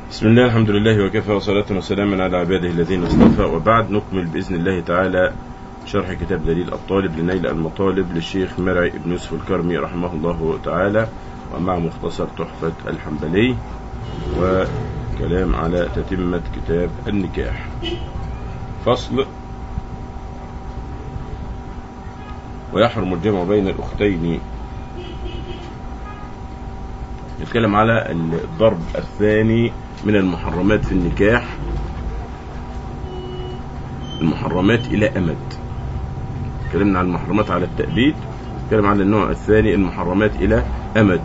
بسم الله الحمد لله وكفى وصلاة وسلاما على عباده الذين اصطفى وبعد نكمل بإذن الله تعالى شرح كتاب دليل الطالب لنيل المطالب للشيخ مرعي بن يوسف الكرمي رحمه الله تعالى ومع مختصر تحفة الحنبلي وكلام على تتمة كتاب النكاح فصل ويحرم الجمع بين الأختين نتكلم على الضرب الثاني من المحرمات في النكاح المحرمات إلى أمد تكلمنا عن المحرمات على التأبيد نتكلم عن النوع الثاني المحرمات إلى أمد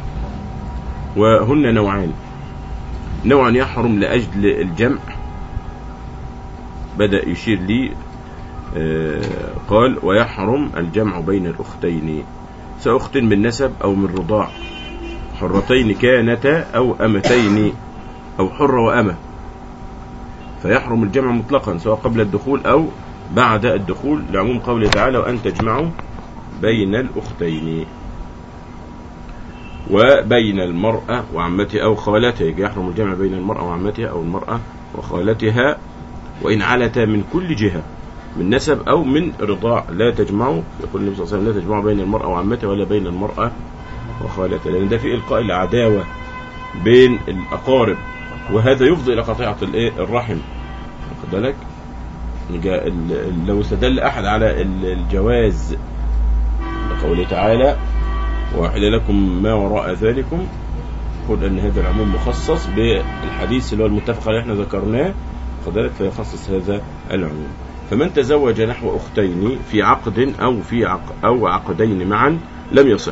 وهن نوعان نوع يحرم لأجل الجمع بدأ يشير لي قال ويحرم الجمع بين الأختين سواء أخت من نسب أو من رضاع حرتين كانتا أو أمتين أو حرة وأمة فيحرم الجمع مطلقا سواء قبل الدخول أو بعد الدخول لعموم قوله تعالى وأن تجمعوا بين الأختين وبين المرأة وعمتها أو خالتها يحرم الجمع بين المرأة وعمتها أو المرأة وخالتها وإن علتا من كل جهة من نسب أو من رضاع لا تجمعوا يقول النبي صلى الله عليه وسلم لا تجمعوا بين المرأة وعمتها ولا بين المرأة وخالتها لأن ده في إلقاء العداوة بين الأقارب وهذا يفضي إلى قطيعة الرحم واخد بالك لو استدل أحد على الجواز لقوله تعالى واحد لكم ما وراء ذلكم قل أن هذا العموم مخصص بالحديث اللي هو المتفق عليه احنا ذكرناه واخد بالك فيخصص هذا العموم فمن تزوج نحو أختين في عقد أو في عق أو عقدين معا لم يصح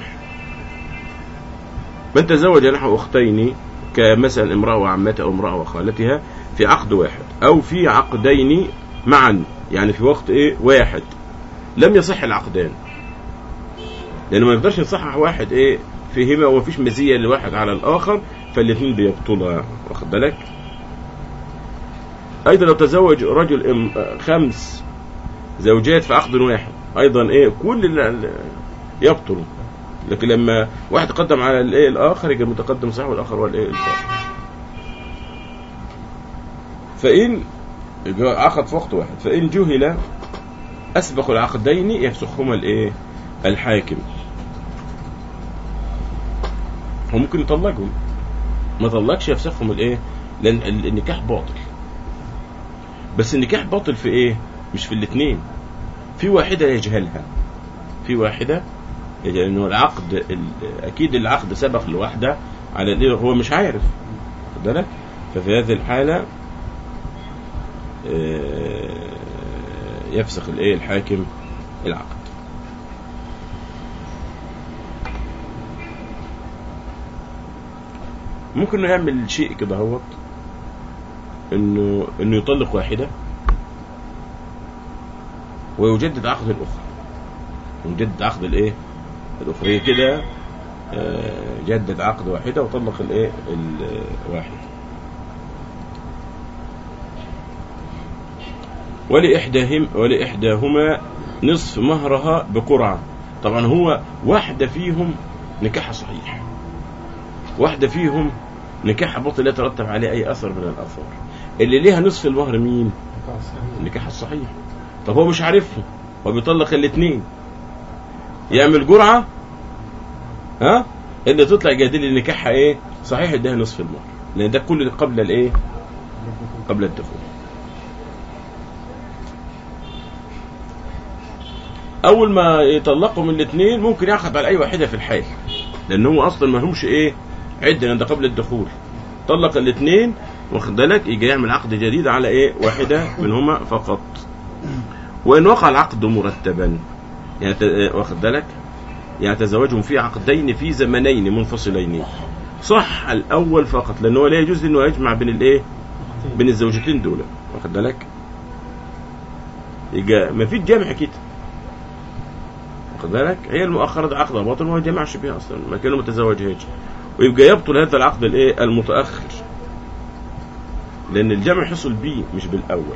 من تزوج نحو أختين كمثلا امرأة وعمتها أو امرأة وخالتها في عقد واحد أو في عقدين معا يعني في وقت إيه واحد لم يصح العقدان لأنه ما يقدرش يصحح واحد إيه فيهما ومفيش مزية لواحد على الآخر فالاثنين بيبطلها واخد بالك أيضا لو تزوج رجل خمس زوجات في عقد واحد أيضا إيه كل يبطل لكن لما واحد قدم على الايه الاخر يبقى المتقدم صحيح والاخر هو الايه الفاصل فان عقد في وقت واحد فان جهل اسبق العقدين يفسخهما الايه الحاكم هو ممكن يطلقهم ما طلقش يفسخهم الايه لان النكاح باطل بس النكاح باطل في ايه مش في الاثنين في واحده يجهلها في واحده لانه العقد اكيد العقد سبق لواحده على الايه هو مش عارف خد بالك ففي هذه الحاله يفسخ الايه الحاكم العقد ممكن انه يعمل شيء كده هوت انه انه يطلق واحده ويجدد عقد الاخرى يجدد عقد الايه الأخرى كده جدد عقد واحدة وطلق الايه الواحد ولإحداهم ولإحداهما نصف مهرها بقرعة طبعا هو واحدة فيهم نكاح صحيح واحدة فيهم نكاح باطل لا يترتب عليه أي أثر من الآثار اللي ليها نصف المهر مين النكاح الصحيح طب هو مش عارفهم هو بيطلق الاثنين يعمل جرعة ها اللي تطلع جديد النكاح ايه صحيح اديها نصف المهر لان ده كل قبل الايه قبل الدخول اول ما يطلقوا من الاثنين ممكن ياخد على اي واحده في الحال لان هو اصلا ما همش ايه عده ده قبل الدخول طلق الاثنين واخد بالك يجي يعمل عقد جديد على ايه واحده منهما فقط وان وقع العقد مرتبا يعني واخد بالك يعني تزوجهم في عقدين في زمنين منفصلين صح الاول فقط لانه لا يجوز انه يجمع بين الايه بين الزوجتين دول واخد بالك يبقى ما في جمع كده واخد بالك هي المؤخره ده عقدها باطل وما جمعش بها اصلا ما كانوا متزوجهاش ويبقى يبطل هذا العقد الايه المتاخر لان الجمع حصل به مش بالاول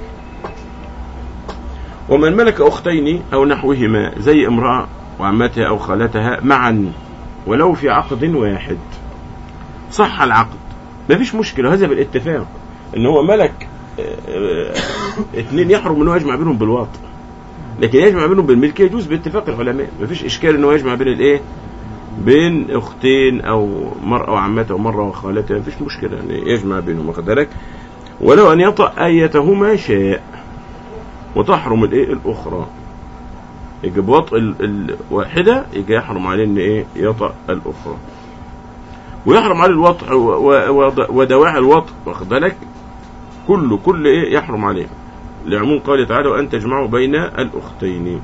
ومن ملك أختين أو نحوهما زي امرأة وعمتها أو خالتها معا ولو في عقد واحد صح العقد ما فيش مشكلة هذا بالاتفاق ان هو ملك آه، آه، اتنين يحرم ان هو يجمع بينهم بالوطء لكن يجمع بينهم بالملك يجوز باتفاق العلماء ما فيش اشكال ان هو يجمع بين الايه بين اختين او مرأة وعمتها او مرة وخالتها ما فيش مشكلة يعني يجمع بينهم واخد بالك ولو ان يطأ ايتهما شاء وتحرم الايه الاخرى يجي بوطء ال- الواحدة يجي يحرم عليه ان ايه يطأ الاخرى ويحرم عليه الوطء و- و- وض- ودواعي الوطء واخد بالك كله كل ايه يحرم عليه لعموم قوله تعالى وان تجمعوا بين الاختين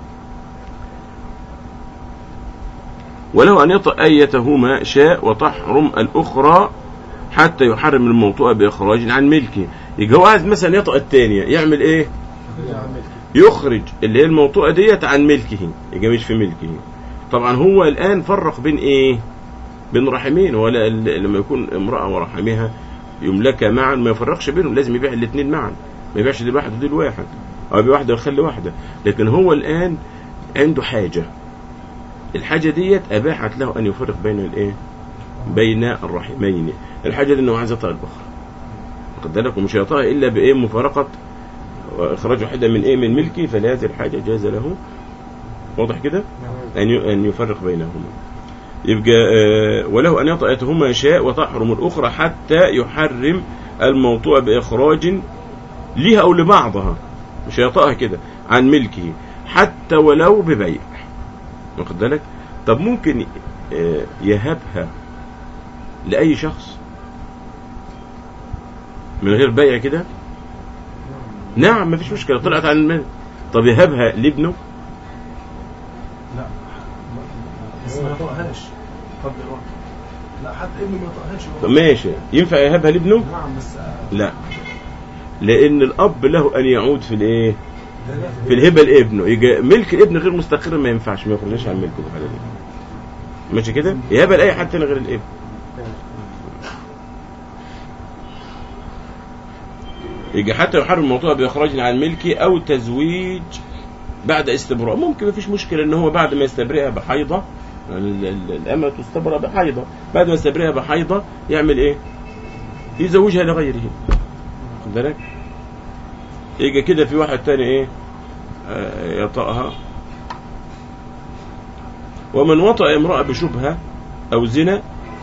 ولو ان يطأ ايتهما شاء وتحرم الاخرى حتى يحرم الموطوء باخراج عن ملكه يجي هو عايز مثلا يطأ الثانيه يعمل ايه يخرج اللي هي الموطوءه ديت عن ملكه يجي مش في ملكه طبعا هو الان فرق بين ايه بين رحمين ولا ال- لما يكون امراه ورحمها يملكا معا ما يفرقش بينهم لازم يبيع الاثنين معا ما يبيعش دي لواحد ودي لواحد او يبيع واحده ويخلي واحده لكن هو الان عنده حاجه الحاجه ديت اباحت له ان يفرق بين الايه بين الرحمين الحاجه دي انه عايز يطأ الاخرى واخد بالك ومش هيطأها الا بايه مفارقه واخراج واحده من ايه من ملكي فلهذه الحاجه جاز له واضح كده ان ي- ان يفرق بينهما يبقى آه، وله ان يطأتهما شاء وتحرم الاخرى حتى يحرم الموطوء باخراج ليها او لبعضها مش هيطأها كده عن ملكه حتى ولو ببيع واخد بالك طب ممكن آه، يهبها لاي شخص من غير بيع كده نعم مفيش مشكله طلعت عن المال طب يهبها لابنه لا بس ما يطقهاش قبل الوقت لا حتى ابني ما يطقهاش طب ماشي ينفع يهبها لابنه نعم بس لا لان الاب له ان يعود في الايه ده لا في الهبه لابنه يجي ملك الابن غير مستقر ما ينفعش ما يخرجش عن ملكه في الحاله دي ماشي كده يهبها لاي حد تاني غير الابن يجي حتى يحرم الموضوع باخراج عن ملكه او تزويج بعد استبراء ممكن ما فيش مشكله ان هو بعد ما يستبرئها بحيضه ال- ال- الامه تستبرأ بحيضه بعد ما يستبرئها بحيضه يعمل ايه يزوجها لغيره خد بالك يجي كده في واحد تاني ايه آه، يطأها ومن وطأ امرأة بشبهة أو زنا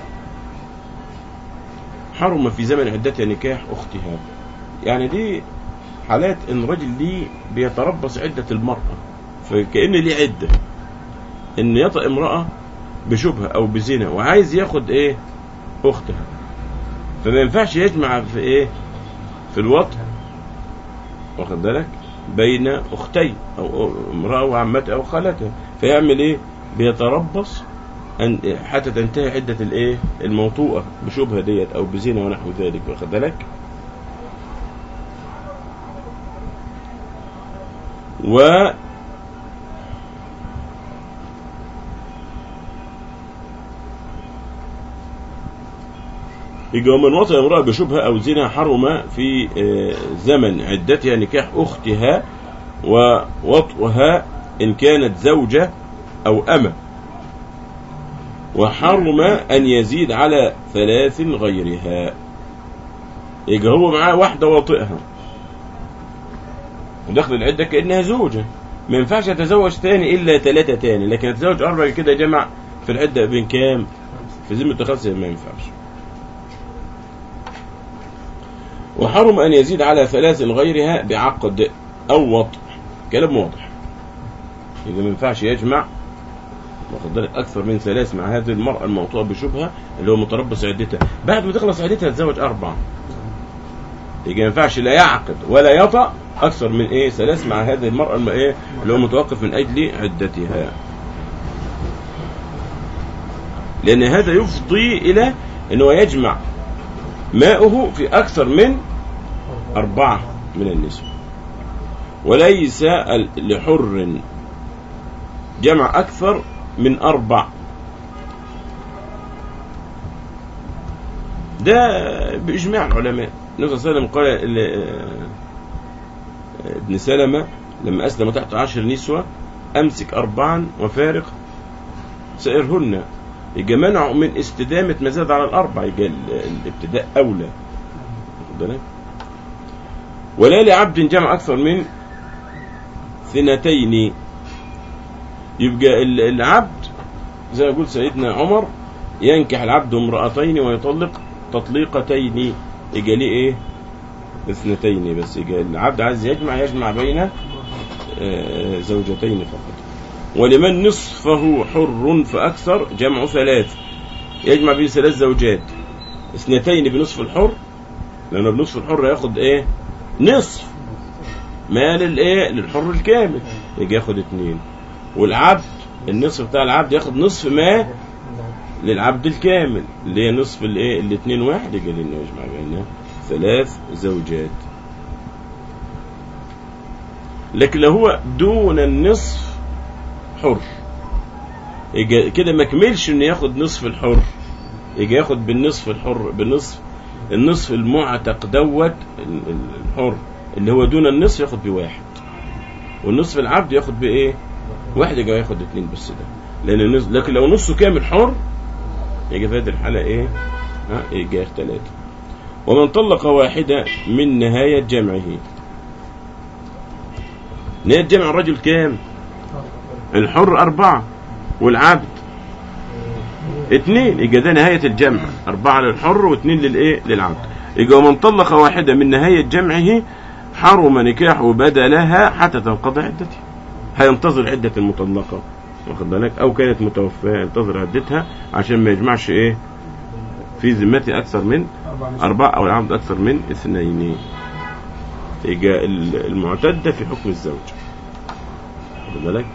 حرم في زمن عدتها نكاح أختها يعني دي حالات إن رجل ليه بيتربص عدة المرأة فكأن ليه عدة إن يطأ امرأة بشبهة أو بزنا وعايز ياخد إيه أختها فما ينفعش يجمع في إيه في الوطء واخد بالك بين اختين او امراه وعمتها او خالتها فيعمل ايه بيتربص أن حتى تنتهي عده الايه الموطوءه بشبهه ديت او بزنا ونحو ذلك واخد بالك و يجي ومن وطئ امرأة بشبهة أو زنا حرم في آه، زمن عدتها نكاح أختها ووطئها إن كانت زوجة أو أمة وحرم أن يزيد على ثلاث غيرها يجي هو معاه واحدة واطئها ودخل العدة كأنها زوجة ما ينفعش يتزوج تاني إلا ثلاثة تاني لكن يتزوج أربعة كده جمع في العدة بين كام في ذمة خمسة ما ينفعش وحرم أن يزيد على ثلاث غيرها بعقد أو وطء كلام واضح إذا ما ينفعش يجمع واخد بالك أكثر من ثلاث مع هذه المرأة الموطوءة بشبهة اللي هو متربص عدتها بعد ما تخلص عدتها تتزوج أربعة يبقى ما ينفعش لا يعقد ولا يطأ أكثر من إيه ثلاث مع هذه المرأة الم- إيه اللي هو متوقف من أجل عدتها لأن هذا يفضي إلى أنه يجمع ماؤه في أكثر من أربعة من النسوة وليس ال- لحر جمع أكثر من أربع ده بإجماع العلماء النبي صلى الله عليه وسلم قال ل- ابن سلمة لما أسلم تحت عشر نسوة أمسك أربعا وفارق سائرهن يبقى منعه من استدامة ما زاد على الأربع يبقى ال- الابتداء أولى واخد بالك؟ ولا لعبد جمع أكثر من ثنتين يبقى ال- العبد زي ما يقول سيدنا عمر ينكح العبد امرأتين ويطلق تطليقتين يبقى ليه ايه اثنتين بس يبقى العبد عايز يجمع يجمع بين آه، زوجتين فقط ولمن نصفه حر فأكثر جمع ثلاث يجمع به ثلاث زوجات اثنتين بنصف الحر لأنه بنصف الحر ياخد ايه نصف ما للايه للحر الكامل يجي ياخد اتنين والعبد النصف بتاع العبد ياخد نصف ما للعبد الكامل اللي هي نصف الايه الاثنين واحد يجي لانه يجمع بينها ثلاث زوجات لكن لو هو دون النصف حر يجي كده ما كملش انه ياخد نصف الحر يجي ياخد بالنصف الحر بالنصف النصف المعتق دوت ال- ال- الحر اللي هو دون النصف ياخد بواحد والنصف العبد ياخد بايه واحد يجي ياخد اتنين بس ده لان النص... لكن لو نصه كامل حر يجي في هذه الحالة ايه ها يجي ياخد ثلاثة ومن طلق واحدة من نهاية جمعه نهاية جمع الرجل كام الحر أربعة والعبد اثنين يبقى ده نهاية الجمع أربعة للحر واثنين للإيه للعبد يبقى ومن طلق واحدة من نهاية جمعه حرم نكاحه بدلها حتى تنقضي عدتها هينتظر عدة المطلقة واخد بالك أو كانت متوفاة ينتظر عدتها عشان ما يجمعش إيه في ذمتي أكثر من أربع نساء أربعة أو العبد أكثر من اثنين يبقى ال- المعتدة في حكم الزوج واخد بالك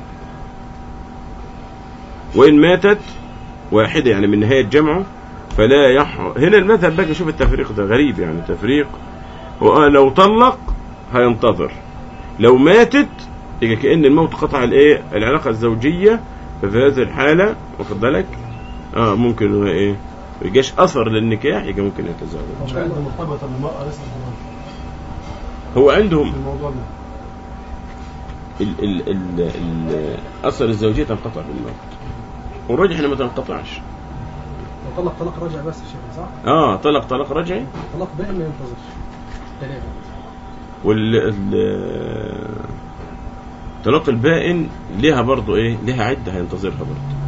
وإن ماتت واحدة يعني من نهاية جمعه فلا يح هنا المذهب بقى شوف التفريق ده غريب يعني تفريق هو لو طلق هينتظر لو ماتت يبقى كأن الموت قطع الايه العلاقة الزوجية ففي هذه الحالة واخد بالك اه ممكن هو ايه ما يجيش اثر للنكاح يبقى ممكن يتزوج مش عنده مرتبطة بالمرأة لسه هو عندهم في الموضوع ده ال ال ال ال اثر الزوجية تنقطع بالموت والراجح انها ما تنقطعش لو طلق طلاق رجع بس يا شيخ صح؟ اه طلق طلاق رجعي طلاق باقي ما ينتظرش ثلاثة وال ال- طلاق البائن ليها برضو ايه ليها عدة هينتظرها برضو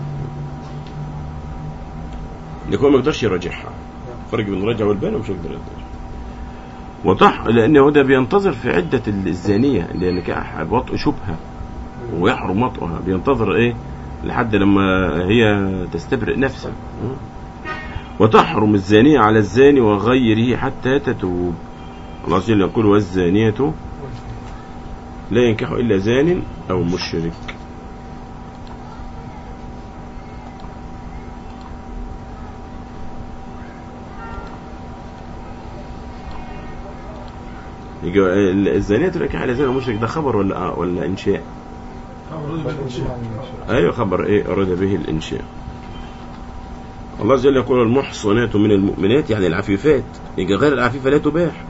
لكن هو ما يقدرش يراجعها فرق بين الرجع والبائن ومش يقدر يراجع وطح لان هو ده بينتظر في عدة الزانية اللي هي نكاح وطء شبهة ويحرم وطئها بينتظر ايه لحد لما هي تستبرئ نفسها وتحرم الزانية على الزاني وغيره حتى تتوب الله عز وجل يقول والزانية لا ينكح إلا زان أو مشرك يجي الزانية تنكح على زان أو مشرك ده خبر ولا آه ولا إنشاء أيوة خبر إيه أراد به الإنشاء الله عز وجل يقول المحصنات من المؤمنات يعني العفيفات يجي غير العفيفة لا تباح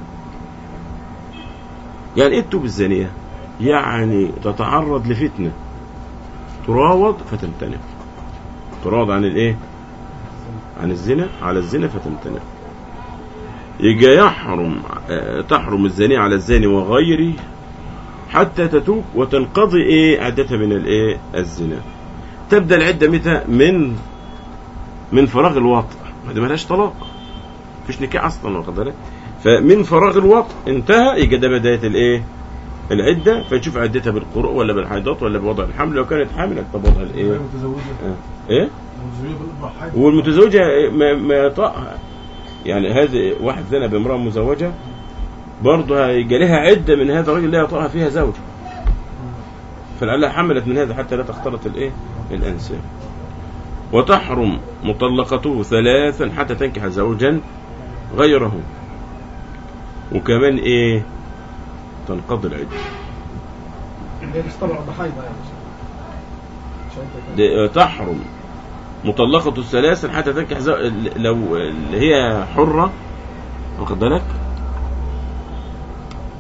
يعني ايه التوب الزانية يعني تتعرض لفتنة تراوض فتمتنع تراوض عن الايه عن الزنا على الزنا فتمتنع يجي يحرم آه، تحرم الزانية على الزاني وغيره حتى تتوب وتنقضي ايه عدتها من الايه الزنا تبدا العده متى من من فراغ الوطء ما دي ملهاش طلاق مفيش نكاح اصلا واخد بالك فمن فراغ الوطء انتهى يبقى ده بدايه الايه العده فنشوف عدتها بالقروء ولا بالحيضات ولا بوضع الحمل لو كانت حامل طب وضع الايه متزوجة آه. ايه متزوجة بالإبرة حاجة والمتزوجه ما ما يطأها يعني هذه واحد زنى بامراه مزوجه برضه هيجي لها عده من هذا الرجل لا يطأها فيها زوج فلعلها حملت من هذا حتى لا تختلط الايه الانساب وتحرم مطلقته ثلاثا حتى تنكح زوجا غيره وكمان ايه تنقضي العده هي بس طبعا ضحايا يعني عشان انت ده- تحرم مطلقة الثلاث حتى تنكح زو... لو اللي هي حرة واخد بالك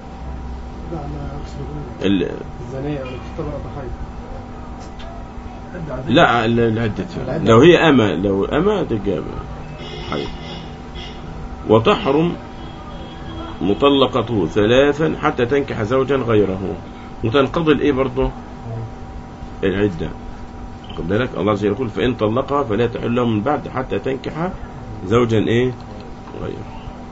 لا انا اقصد أقول ال... الزانية اللي بتختبر ضحايا عدة عادية لا ال- العدة العدة. لو هي أما لو أما تجاب حيض وتحرم مطلقته ثلاثا حتى تنكح زوجا غيره وتنقضي الايه برضه العدة خد بالك الله عز وجل يقول فإن طلقها فلا تحل له من بعد حتى تنكح زوجا ايه غيره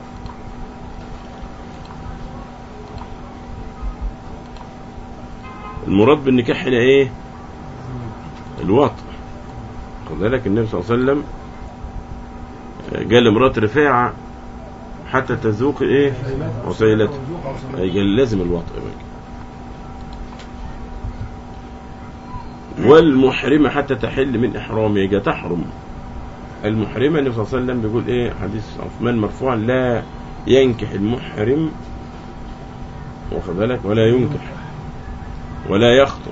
المراد بالنكاح هنا ايه الوطء خد بالك النبي صلى الله عليه وسلم قال لامرأة رفاعة حتى تذوق ايه عسيلته أي قال لازم الوطء بقى. والمحرمة حتى تحل من إحرامه يجي تحرم المحرمة النبي صلى الله عليه وسلم بيقول إيه حديث عثمان مرفوعا لا ينكح المحرم واخد بالك ولا ينكح ولا يخطب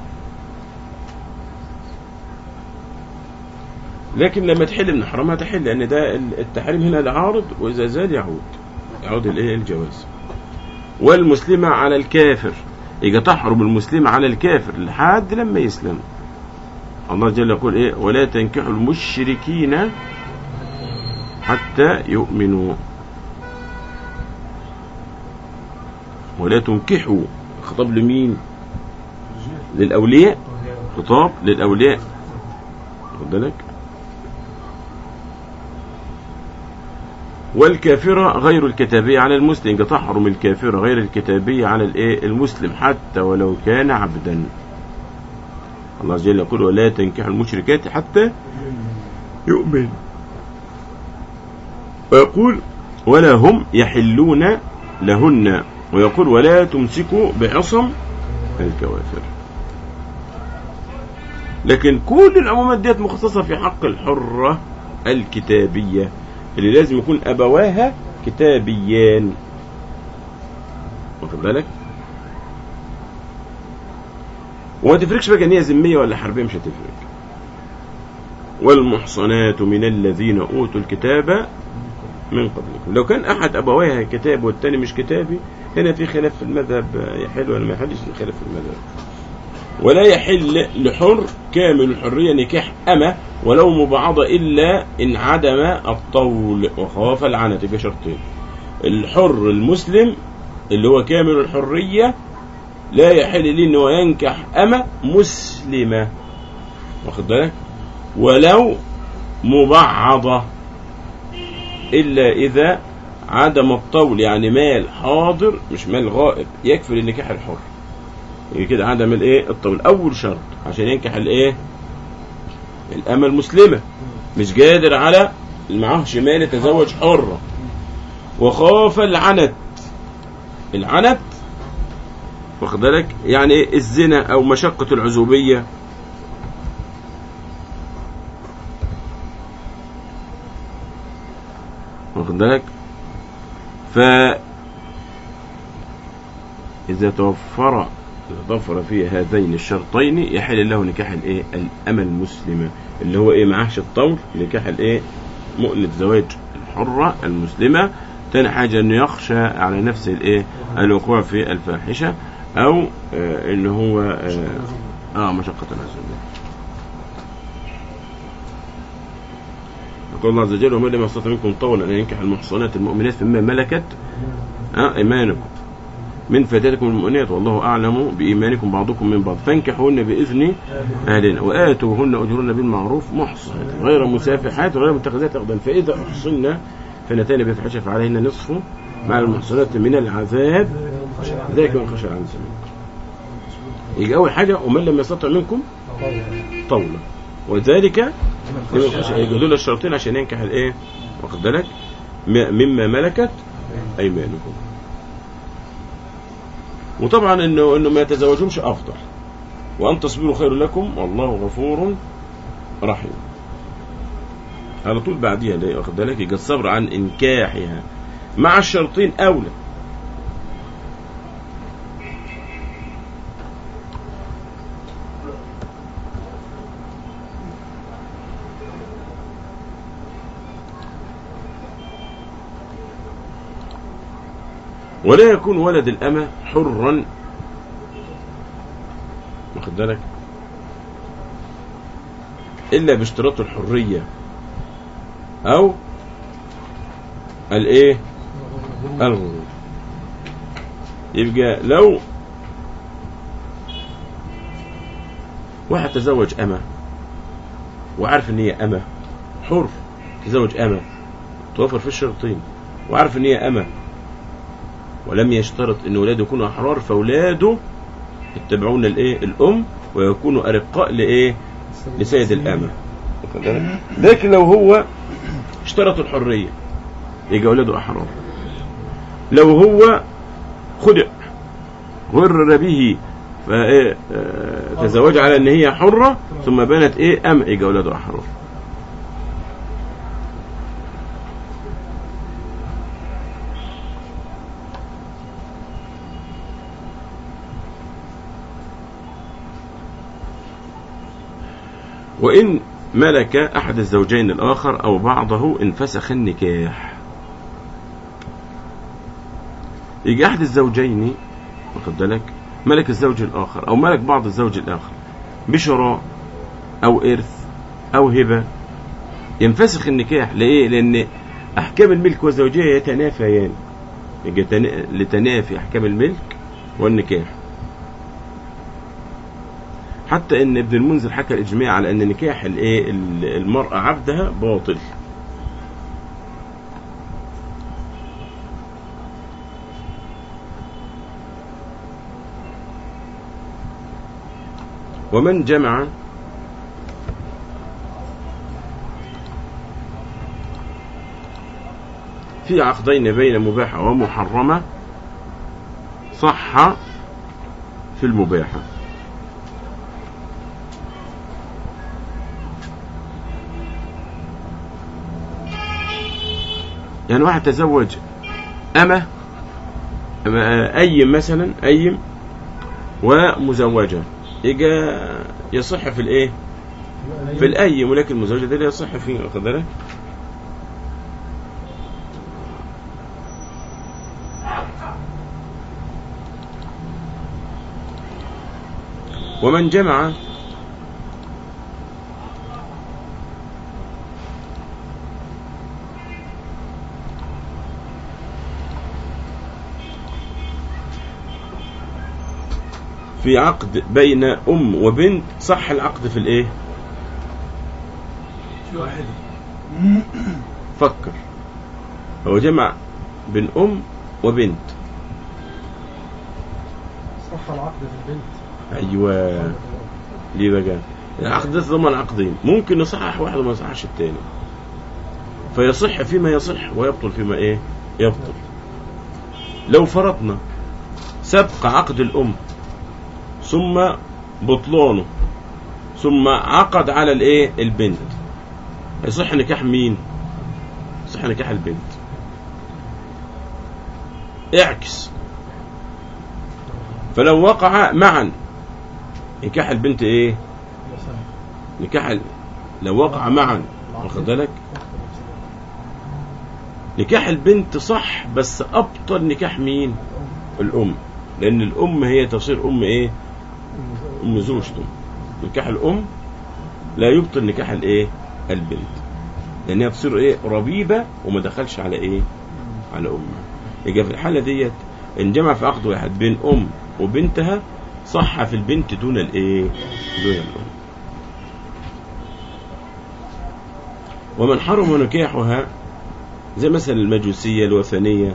لكن لما تحل من حرامها تحل لأن ده التحريم هنا العارض وإذا زال يعود يعود الإيه الجواز والمسلمة على الكافر يجي تحرم المسلمة على الكافر لحد لما يسلم الله جل يقول ايه ولا تنكحوا المشركين حتى يؤمنوا ولا تنكحوا خطاب لمين للأولياء خطاب للأولياء خد بالك والكافرة غير الكتابية على المسلم يبقى تحرم الكافرة غير الكتابية على الايه المسلم حتى ولو كان عبدا الله عز وجل يقول ولا تنكحوا المشركات حتى يؤمن ويقول ولا هم يحلون لهن ويقول ولا تمسكوا بعصم الكوافر لكن كل العمومات ديت مخصصة في حق الحرة الكتابية اللي لازم يكون أبواها كتابيان واخد بالك وما تفرقش بقى ان هي ذميه ولا حربيه مش هتفرق والمحصنات من الذين اوتوا الكتاب من قبلكم لو كان احد ابويها كتاب والتاني مش كتابي هنا في خلاف في المذهب يحل ولا ما يحلش في خلاف في المذهب ولا يحل لحر كامل الحرية نكاح أمة ولو مبعضة إلا إن عدم الطول وخواف العنت يبقى شرطين الحر المسلم اللي هو كامل الحرية لا يحل لي إن هو ينكح أمة مسلمة واخد بالك ولو مبعضة إلا إذا عدم الطول يعني مال حاضر مش مال غائب يكفي للنكاح الحر يبقى كده عدم الايه الطول اول شرط عشان ينكح الايه الامه المسلمه مش قادر على معاه شمال يتزوج حره وخاف العنت العنت واخد بالك يعني ايه الزنا او مشقه العزوبيه واخد بالك ف إذا توفر توفر في هذين الشرطين يحل له نكاح الايه الأمة المسلمة اللي هو ايه معاهش الطول نكاح الايه مؤنة زواج الحرة المسلمة تاني حاجة انه يخشى على نفسه الايه الوقوع في الفاحشة او آه ان هو اه, آه مشقة العزوبية يقول الله عز وجل ومن لم يستطع منكم طولا ان ينكح المحصنات المؤمنات فيما ملكت آه ايمانكم من فتاتكم المؤمنات والله أعلم بإيمانكم بعضكم من بعض فانكحوهن بإذن أهلنا وآتوهن أجورهن بالمعروف محصنات غير مسافحات وغير متخذات أقدام فإذا أحصن فنتان بفحشة فعليهن نصف مع المحصنات من العذاب ذلك من خشى عن سبيل يجي أول حاجة ومن لم يستطع منكم طولا وذلك لمن خشى يجي دول الشرطين عشان ينكح الإيه واخد بالك مما ملكت أيمانكم وطبعا انه انه ما يتزوجهمش افضل وان تصبروا خير لكم والله غفور رحيم على طول بعديها ده واخد بالك يبقى الصبر عن انكاحها مع الشرطين اولى ولا يكون ولد الأمة حرا واخد بالك إلا باشتراط الحرية أو الإيه الغلو يبقى لو واحد تزوج أمة وعارف إن هي أمة حر تزوج أمة توفر في الشرطين وعارف إن هي أمة ولم يشترط إن ولاده يكونوا أحرار فأولاده يتبعون الإيه الأم ويكونوا أرقاء لإيه لسيد الأمة واخد بالك؟ لكن لو هو اشترط الحرية يبقى أولاده أحرار لو هو خدع غر به فايه آه، تزوج على ان هي حرة ثم بنت ايه ام يبقى اولاده احرار وإن ملك أحد الزوجين الآخر أو بعضه انفسخ النكاح يجي أحد الزوجين واخد بالك ملك الزوج الآخر أو ملك بعض الزوج الآخر بشراء أو إرث أو هبة ينفسخ النكاح لإيه؟ لأن أحكام الملك والزوجية يتنافيان يجي تنا- لتنافي أحكام الملك والنكاح حتى ان ابن المنذر حكى الاجماع على ان نكاح الايه المراه عبدها باطل ومن جمع في عقدين بين مباحة ومحرمة صح في المباحة يعني واحد تزوج أمة أما- أيم مثلا أيم ومزوجة يجي يصح في الإيه؟ في الأيم ولكن المزوجة دي لا يصح في واخد بالك؟ ومن جمع في عقد بين أم وبنت صح العقد في الإيه؟ في واحد فكر هو جمع بين أم وبنت صح العقد في البنت أيوه ليه بقى؟ العقد ده ضمن عقدين ممكن يصحح واحد وما يصححش التاني فيصح فيما يصح ويبطل فيما ايه يبطل لو فرضنا سبق عقد الأم ثم بطلانه ثم عقد على الايه البنت يصح نكاح مين يصح نكاح البنت اعكس فلو وقع معا نكاح البنت ايه نكاح ال- لو وقع معا واخد بالك نكاح البنت صح بس ابطل نكاح مين الام لان الام هي تصير ام ايه ام زوجته نكاح الام لا يبطل نكاح الايه البنت لانها تصير ايه ربيبه وما دخلش على ايه على امها يبقى في الحاله ديت ان جمع في عقد واحد بين ام وبنتها صح في البنت دون الايه دون الام ومن حرم نكاحها زي مثلا المجوسية الوثنية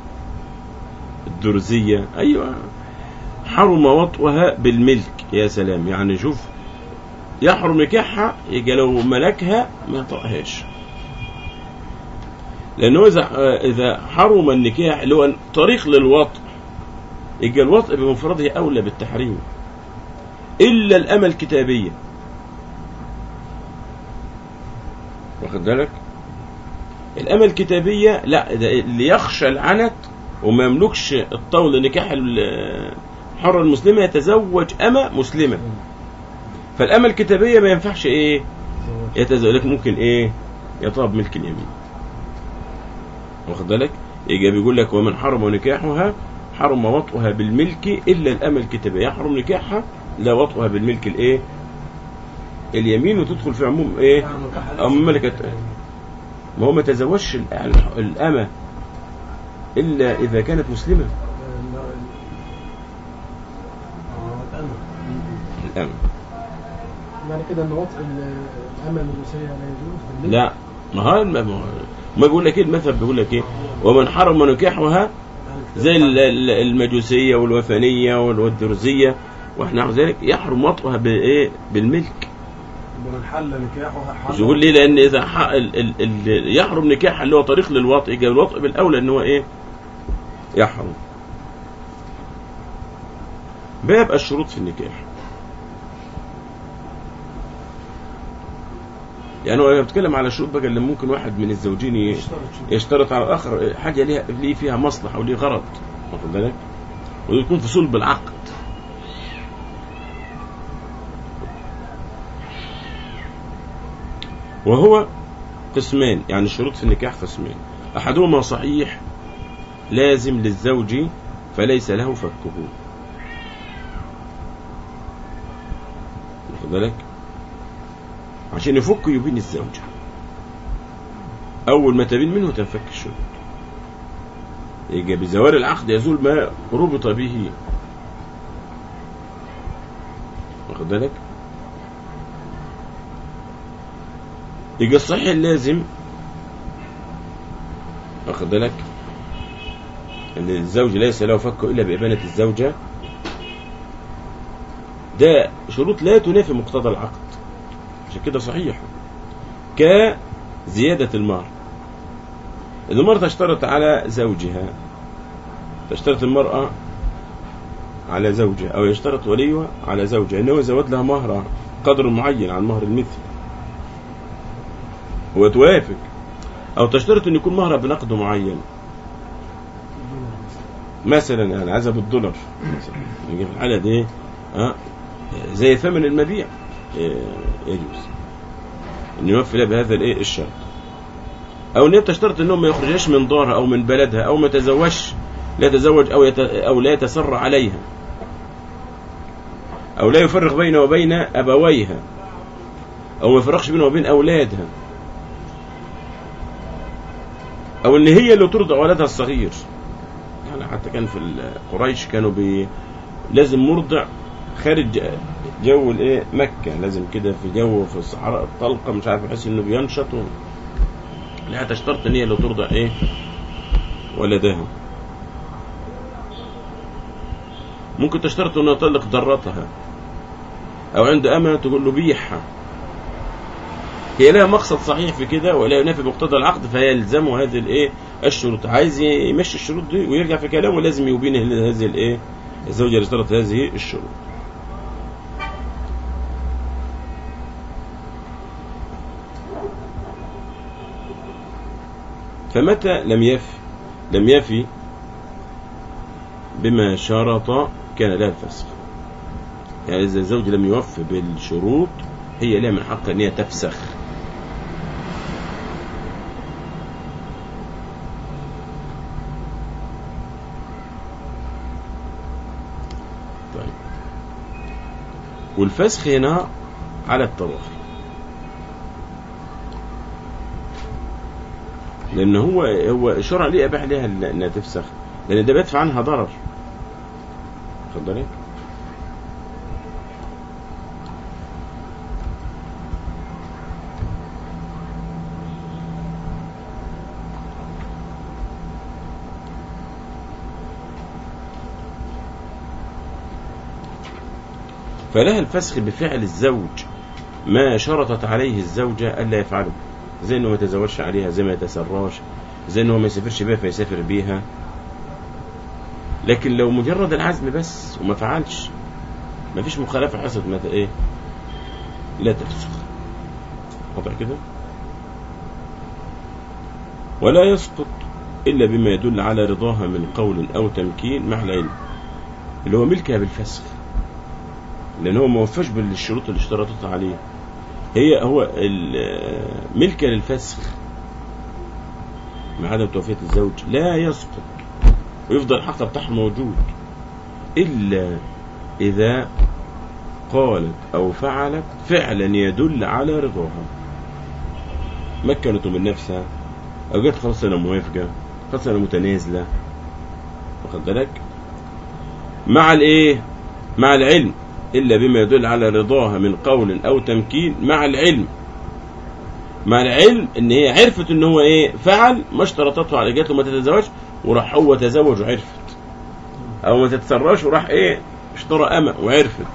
الدرزية أيوة حرم وطئها بالملك يا سلام يعني شوف يحرم نكاحها يجي لو ملكها ما يطأهاش لأنه إذا إذا حرم النكاح اللي هو طريق للوطء يجي الوطء بمفرده أولى بالتحريم إلا الأمة الكتابية واخد بالك الأمة الكتابية لا ده اللي يخشى العنت وما يملكش الطول نكاح الحرة المسلمة يتزوج أمة مسلمة فالأمة الكتابية ما ينفعش إيه يتزوج لكن ممكن إيه يطلب ملك اليمين واخد بالك يجي بيقول لك ومن حرم نكاحها حرم وطئها بالملك إلا الأمة الكتابية يحرم نكاحها لا وطئها بالملك الإيه اليمين وتدخل في عموم ايه يعني نكاح او من ملكة ما هو ما تزوجش الأ- الأمة إلا إذا كانت مسلمة الأمة يعني كده ان وطء ال- الامل الروسيه لا يجوز بالنسبة- لا ما هو ما ما ما بيقول لك ايه المذهب بيقول لك ايه ومن حرم نكاحها زي ال- ال- المجوسية والوثنية والدرزية ونحو ذلك يحرم وطئها بايه بالملك من حل نكاحها حل مش يقول ليه لان اذا ح- ال ال ال يحرم نكاح اللي هو طريق للوطء يبقى الوطء بالاولى ان هو ايه يحرم باب الشروط في النكاح يعني هو بيتكلم على شروط بقى اللي ممكن واحد من الزوجين ي- يشترط شروط. يشترط على الاخر حاجه ليها ليه فيها مصلحه وليه غرض واخد بالك ويكون في صلب العقد وهو قسمان يعني الشروط في النكاح قسمان احدهما صحيح لازم للزوج فليس له فكه واخد بالك عشان يفك يبين الزوجه أول ما تبين منه تنفك الشروط يجي بزوال العقد يزول ما ربط به واخد بالك يجي الصحيح اللازم واخد بالك ان الزوج ليس له فك الا بابانه الزوجه ده شروط لا تنافي مقتضى العقد عشان كده صحيح كزياده المهر إذا المرأة تشترط على زوجها تشترط المرأة على زوجها أو يشترط وليها على زوجها أنه يزود لها مهر قدر معين عن مهر المثل وتوافق أو تشترط أن يكون مهرها بنقد معين مثلا يعني عايزها بالدولار مثلا يجي في الحالة دي ها زي ثمن المبيع إيه، يجوز أن يوفي لها بهذا الإيه الشرط او ان هي بتشترط انه ما يخرجهاش من دارها او من بلدها او ما يتزوجش لا يتزوج او يت... او لا يتسر عليها او لا يفرق بينه وبين ابويها او ما يفرقش بينه وبين اولادها او ان هي اللي ترضع ولدها الصغير يعني حتى كان في قريش كانوا بي لازم مرضع خارج جو الايه مكه لازم كده في جو في الصحراء الطلقه مش عارف بحيث انه بينشط و... لا تشترط ان هي اللي ترضع ايه ولدها ممكن تشترط انها تطلق ضرتها او عند امها تقول له بيعها هي لها مقصد صحيح في كده ولا ينافي مقتضى العقد فيلزمه هذه الايه الشروط عايز يمشي الشروط دي ويرجع في كلامه لازم يبين هذه الايه الزوجه اللي اشترط هذه الشروط فمتى لم يفي لم يفي بما شرط كان لها الفسخ يعني إذا الزوج لم يوفي بالشروط هي لها من حق أن هي تفسخ طيب والفسخ هنا على التراخي لان هو هو الشرع ليه اباح لها انها تفسخ لان ده بيدفع عنها ضرر خد بالك فلها الفسخ بفعل الزوج ما شرطت عليه الزوجة ألا يفعله زي انه ما يتزوجش عليها زي ما يتسراش زي انه ما يسافرش بيها فيسافر بيها لكن لو مجرد العزم بس وما فعلش ما فيش مخالفة حصلت متى ايه لا تفسخ واضح كده ولا يسقط إلا بما يدل على رضاها من قول أو تمكين مع العلم اللي هو ملكها بالفسخ لأن هو ما وفاش بالشروط اللي اشترطتها عليه هي هو الملكة للفسخ مع عدم توفية الزوج لا يسقط ويفضل الحق بتاعها موجود إلا إذا قالت أو فعلت فعلا يدل على رضاها مكنته من نفسها أو قالت خلاص أنا موافقة خلاص أنا متنازلة واخد بالك مع الإيه مع العلم إلا بما يدل على رضاها من قول أو تمكين مع العلم مع العلم ان هي عرفت ان هو ايه فعل ما اشترطته على جات له ما تتزوجش وراح هو تزوج وعرفت او ما تتسراش وراح ايه اشترى أمة وعرفت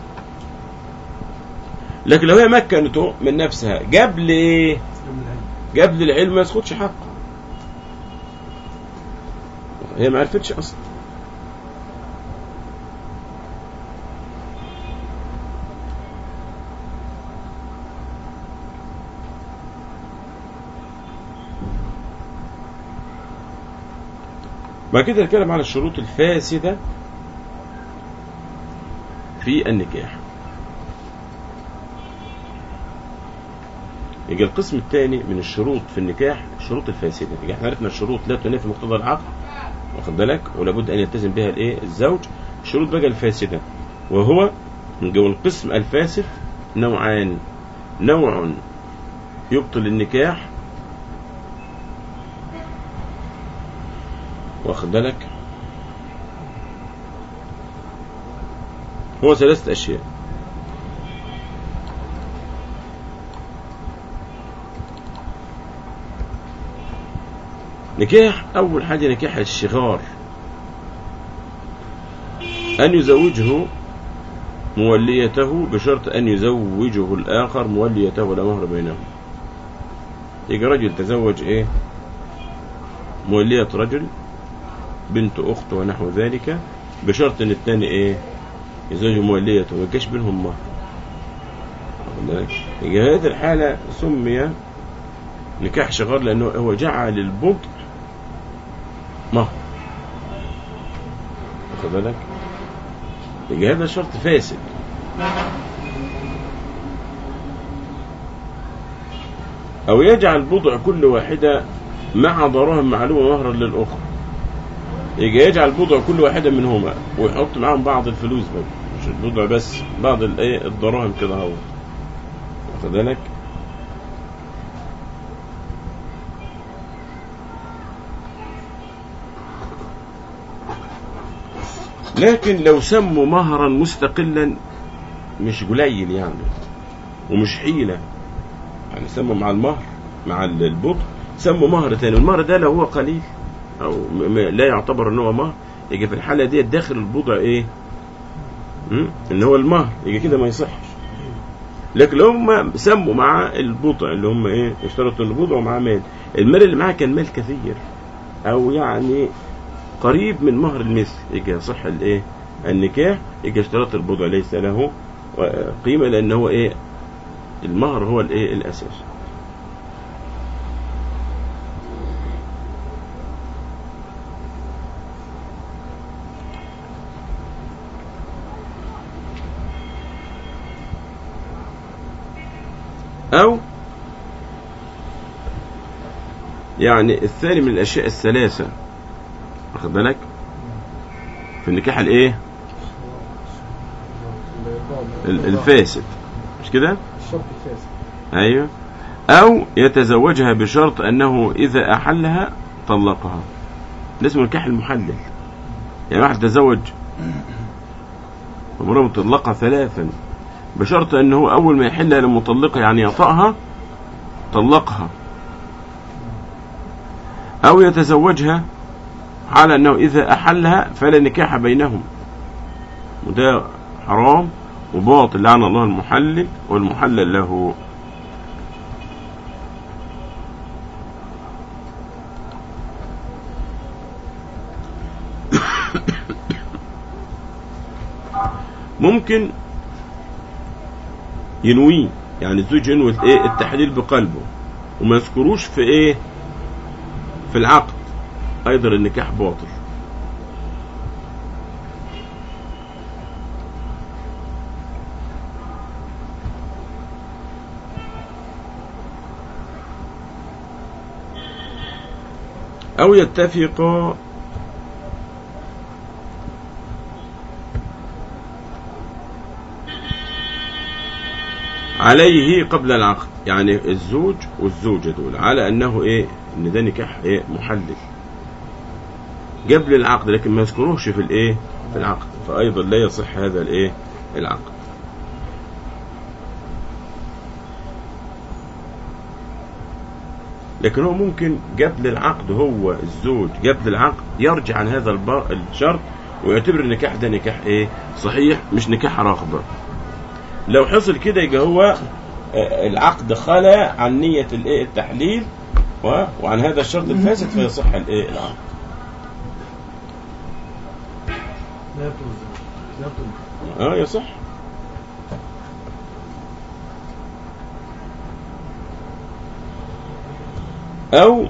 لكن لو هي مكنته من نفسها قبل ايه قبل العلم ما يسقطش حقه هي ما عرفتش اصلا بعد كده نتكلم على الشروط الفاسدة في النكاح يجي القسم الثاني من الشروط في النكاح الشروط الفاسدة يجي احنا عرفنا الشروط لا تنافي مقتضى العقد واخد بالك ولابد ان يلتزم بها الايه الزوج الشروط بقى الفاسدة وهو من جو القسم الفاسد نوعان نوع يبطل النكاح واخد بالك هو ثلاثة أشياء نكاح أول حاجة نكاح الشغار أن يزوجه موليته بشرط أن يزوجه الآخر موليته ولا مهر بينهم يجي رجل تزوج إيه مولية رجل بنت أخت ونحو ذلك بشرط أن الثاني إيه يزوج موليته ما يبقاش بينهم مهر واخد بالك؟ يجي هذه الحالة سمي نكاح شغار لأنه هو جعل البضع مهر واخد بالك يجي هذا شرط فاسد أو يجعل بضع كل واحدة مع دراهم معلومة مهرا للأخرى يجي يجعل بضع كل واحدة منهما ويحط معاهم بعض الفلوس بقى مش البضع بس بعض الايه الدراهم كده اهو واخد بالك لكن لو سموا مهرا مستقلا مش قليل يعني ومش حيلة يعني سموا مع المهر مع البطء سموا مهر تاني المهر ده لو هو قليل او م- م- لا يعتبر ان هو مهر يجي في الحالة دي داخل البضع ايه م? ان هو المهر يجي كده ما يصحش لكن لو هم سموا مع البضع اللي هم ايه اشترطوا البضع ومعاه مال المال اللي معاه كان مال كثير او يعني قريب من مهر المثل يجي يصح الايه النكاح يجي اشتراط البضع ليس له قيمة لان هو ايه المهر هو الايه الاساس أو يعني الثاني من الأشياء الثلاثة واخد بالك في النكاح الإيه ال- الفاسد مش كده الشرط الفاسد أيوه أو يتزوجها بشرط أنه إذا أحلها طلقها ده اسمه نكاح المحلل يعني واحد تزوج امرأة مطلقة ثلاثا بشرط أنه أول ما يحلها للمطلقة يعني يطأها طلقها أو يتزوجها على أنه إذا أحلها فلا نكاح بينهم وده حرام وباطل لعن الله المحلل والمحلل له ممكن ينويه يعني الزوج ينوي ايه التحليل بقلبه وما يذكروش في ايه في العقد ايضا النكاح باطل او يتفق عليه قبل العقد يعني الزوج والزوجة دول على أنه إيه إن ده نكاح إيه محلل قبل العقد لكن ما يذكروهش في الإيه في العقد فأيضا لا يصح هذا الإيه العقد لكن هو ممكن قبل العقد هو الزوج قبل العقد يرجع عن هذا البر- الشرط ويعتبر النكاح ده نكاح ايه صحيح مش نكاح رغبة لو حصل كده يبقى هو آه، العقد خلى عن نية الايه التحليل و- وعن هذا الشرط الفاسد فيصح الايه العقد لا يبطل الزواج لا يبطل النكاح. اه يصح أو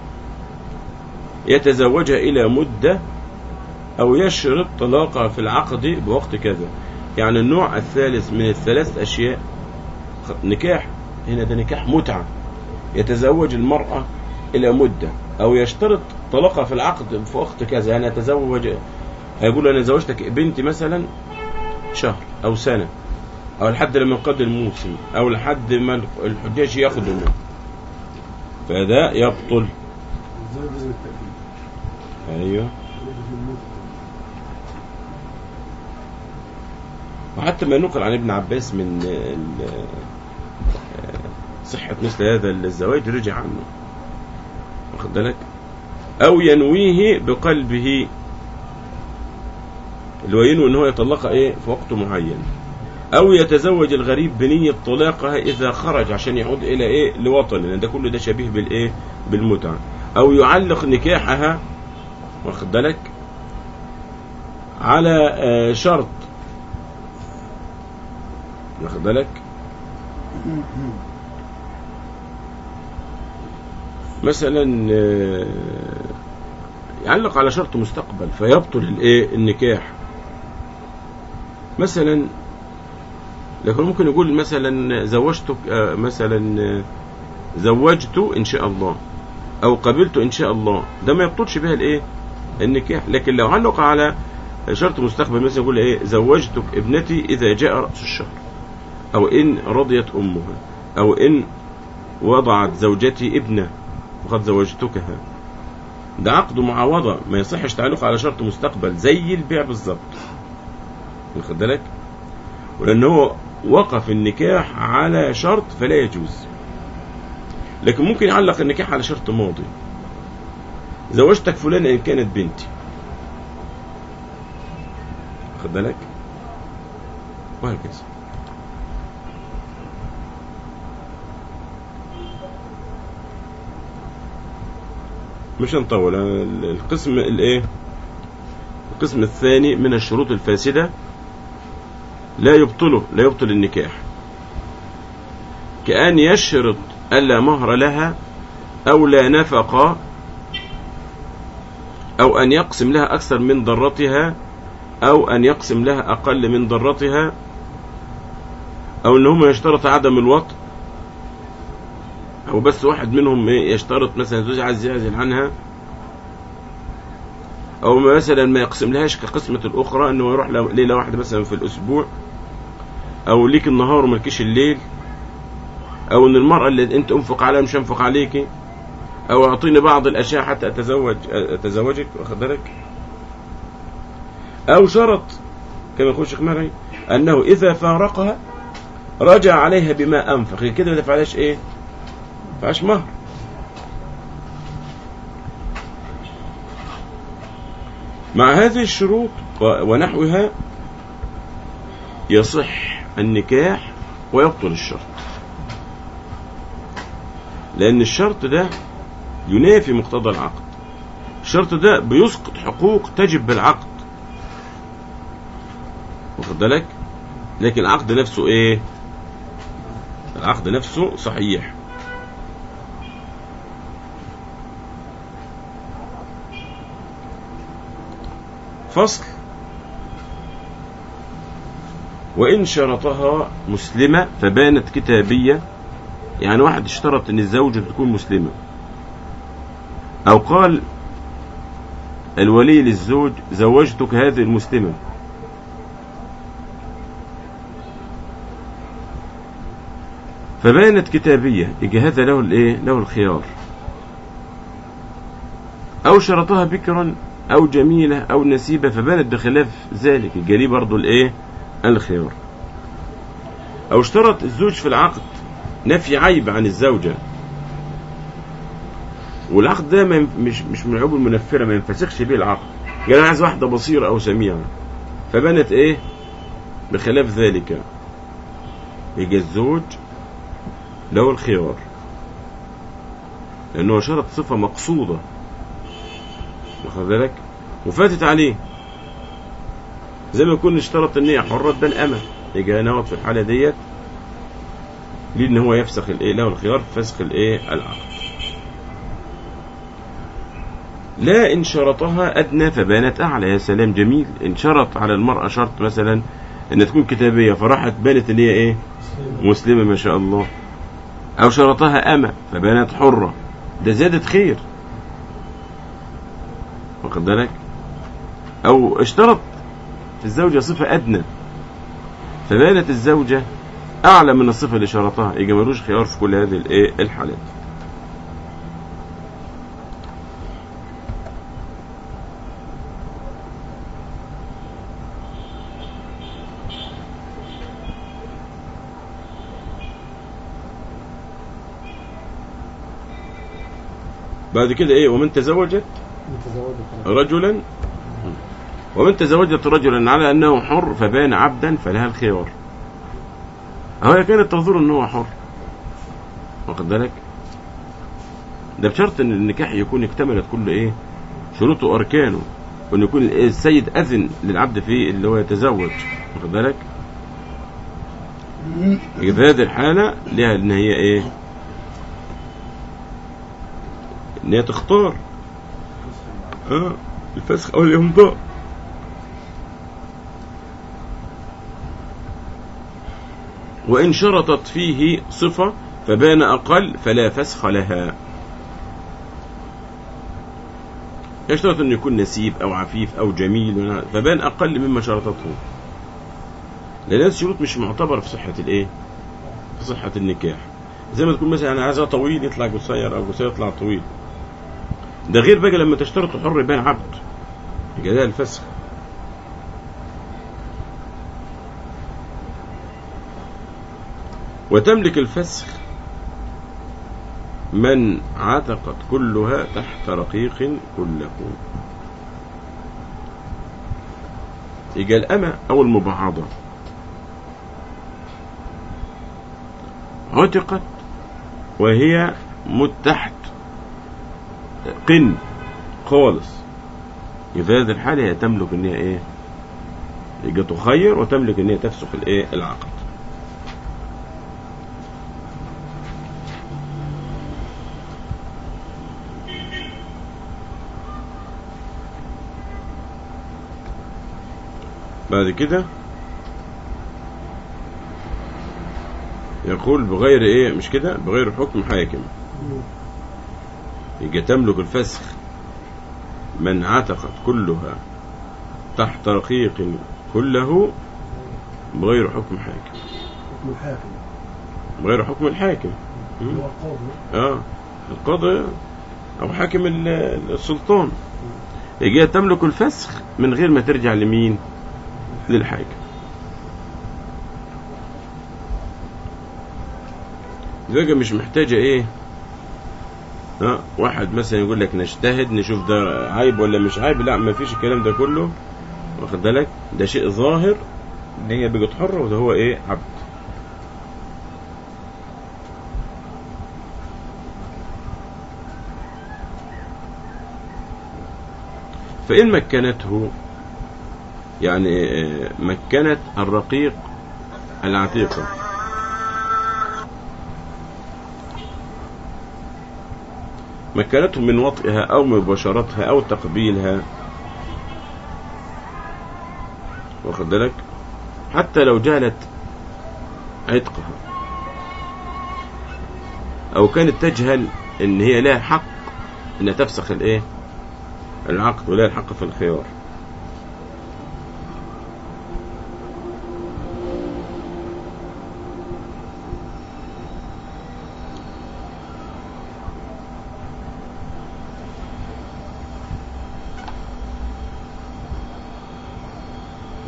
يتزوجها إلى مدة أو يشرط طلاقها في العقد بوقت كذا يعني النوع الثالث من الثلاث أشياء خ- نكاح هنا ده نكاح متعة يتزوج المرأة إلى مدة أو يشترط طلاقها في العقد في وقت كذا يعني يتزوج هيقول أنا زوجتك بنتي مثلا شهر أو سنة أو لحد لما ينقضي الموسم أو لحد ما الحجاج ياخدوا منه فده يبطل الزوج لازم التأكيد أيوه لازم الموت. وحتى ما نقل عن ابن عباس من ال- صحة مثل هذا الزواج رجع عنه واخد بالك أو ينويه بقلبه اللي هو ينوي ان هو يطلقها ايه في وقت معين او يتزوج الغريب بنية طلاقها اذا خرج عشان يعود الى ايه لوطنه لان ده كله ده شبيه بالايه بالمتعة او يعلق نكاحها واخد بالك على آه، شرط واخد بالك مثلا آه، يعلق على شرط مستقبل فيبطل الايه النكاح مثلا لكن ممكن يقول مثلا زوجتك آه، مثلا آه، زوجت ان شاء الله او قبلت ان شاء الله ده ما يبطلش بها الايه النكاح لكن لو علق على شرط مستقبل مثلا يقول ايه زوجتك ابنتي اذا جاء راس الشهر او ان رضيت امها او ان وضعت زوجتي ابنه وقد زوجتكها ده عقد معاوضة ما يصحش تعلق على شرط مستقبل زي البيع بالظبط واخد بالك ولأن هو وقف النكاح على شرط فلا يجوز لكن ممكن يعلق النكاح على شرط ماضي زوجتك فلان إن كانت بنتي واخد بالك وهكذا مش هنطول أنا القسم الايه القسم الثاني من الشروط الفاسدة لا يبطله لا يبطل النكاح كأن يشرط ألا مهر لها أو لا نفقة أو أن يقسم لها أكثر من ضرتها أو أن يقسم لها أقل من ضرتها أو أن هم يشترط عدم الوطء أو بس واحد منهم إيه يشترط مثلا زوج عايز يعزل عنها أو مثلا ما يقسم لهاش كقسمة الأخرى أنه يروح له- ليلة واحدة مثلا في الأسبوع أو ليك النهار وملكيش الليل أو أن المرأة اللي أنت أنفق عليها مش أنفق عليكي أو أعطيني بعض الأشياء حتى أتزوج أتزوجك واخد بالك أو شرط كما يقول الشيخ مرعي أنه إذا فارقها رجع عليها بما أنفق كده ما دفعلهاش إيه فعش مهر مع هذه الشروط و- ونحوها يصح النكاح ويبطل الشرط لأن الشرط ده ينافي مقتضى العقد الشرط ده بيسقط حقوق تجب بالعقد واخد بالك لكن العقد نفسه ايه العقد نفسه صحيح فصل وإن شرطها مسلمة فبانت كتابية يعني واحد اشترط ان الزوجة تكون مسلمة او قال الولي للزوج زوجتك هذه المسلمة فبانت كتابية يجي هذا له الايه له الخيار او شرطها بكرا او جميلة او نسيبة فبانت بخلاف ذلك يجي ليه برضه الايه الخيار او اشترط الزوج في العقد نفي عيب عن الزوجة والعقد ده ما ينف- مش مش من العيوب المنفرة ما ينفسخش به العقد قال انا عايز واحدة بصيرة او سميعة فبانت ايه بخلاف ذلك يجي الزوج له الخيار لأنه شرط صفة مقصودة واخد بالك وفاتت عليه زي ما يكون اشترط ان هي حرة بن أمة يجي نوت في الحالة ديت ليه ان هو يفسخ الايه له الخيار في فسخ الايه العقد لا إن شرطها أدنى فبانت أعلى يا سلام جميل إن شرط على المرأة شرط مثلا إن تكون كتابية فراحت بانت إن هي إيه مسلمة ما شاء الله أو شرطها أمة فبانت حرة ده زادت خير واخد بالك أو اشترط في الزوجة صفة أدنى فبانت الزوجة أعلى من الصفة اللي شرطها يجي ملوش خيار في كل هذه الإيه الحالات بعد كده ايه ومن تزوجت متزوجة خلاص. رجلا ومن تزوجت رجلا على انه حر فبان عبدا فلها الخيار اهو هي كانت تظن ان هو حر واخد بالك ده بشرط ان النكاح يكون اكتملت كل ايه شروطه واركانه وان يكون السيد اذن للعبد في اللي هو يتزوج واخد بالك يبقى في هذه الحاله لها ان هي ايه ان هي تختار اه الفسخ او الامضاء وإن شرطت فيه صفة فبان أقل فلا فسخ لها يشترط أن يكون نسيب أو عفيف أو جميل فبان أقل مما شرطته لأن هذه الشروط مش معتبرة في صحة الإيه؟ في صحة النكاح زي ما تكون مثلا أنا عايزها طويل يطلع قصير أو قصير يطلع طويل ده غير بقى لما تشترط حر يبان عبد يبقى ده الفسخ وتملك الفسخ من عتقت كلها تحت رقيق كله يبقى الأمة أو المبعضة عتقت وهي متحت قن خالص في هذه الحالة هي تملك ان هي ايه يبقى تخير وتملك ان هي تفسخ الايه العقد بعد كده يقول بغير ايه مش كده بغير حكم حاكم يبقى تملك الفسخ من عتقت كلها تحت رقيق كله بغير حكم حاكم حكم الحاكم بغير حكم الحاكم اللي هو القاضي اه القاضي او حاكم ال- السلطان يجي تملك الفسخ من غير ما ترجع لمين للحاكم بقى مش محتاجة ايه ها واحد مثلا يقول لك نجتهد نشوف ده عيب ولا مش عيب لا ما فيش الكلام ده كله واخد بالك ده شيء ظاهر ان هي بقت حرة وده هو ايه عبد فإن مكنته يعني آه، مكنت الرقيق العتيقة مكنته من وطئها أو مباشرتها أو تقبيلها واخد بالك حتى لو جالت عتقها أو كانت تجهل إن هي لها حق إنها تفسخ الإيه العقد ولا الحق في الخيار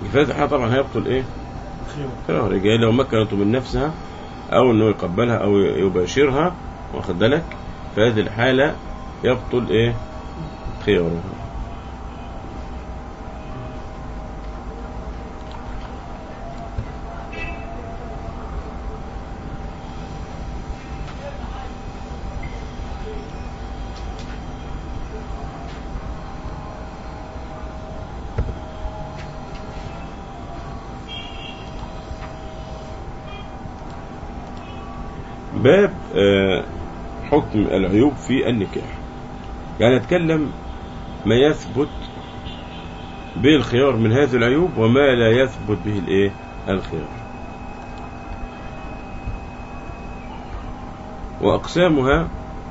في هذه الحالة طبعا هيبطل ايه خير خيار يجي لو مكنته من نفسها او انه يقبلها او يباشرها واخد بالك في هذه الحالة يبطل ايه خياره باب آه، حكم العيوب في النكاح يعني نتكلم ما يثبت به الخيار من هذه العيوب وما لا يثبت به الايه الخيار واقسامها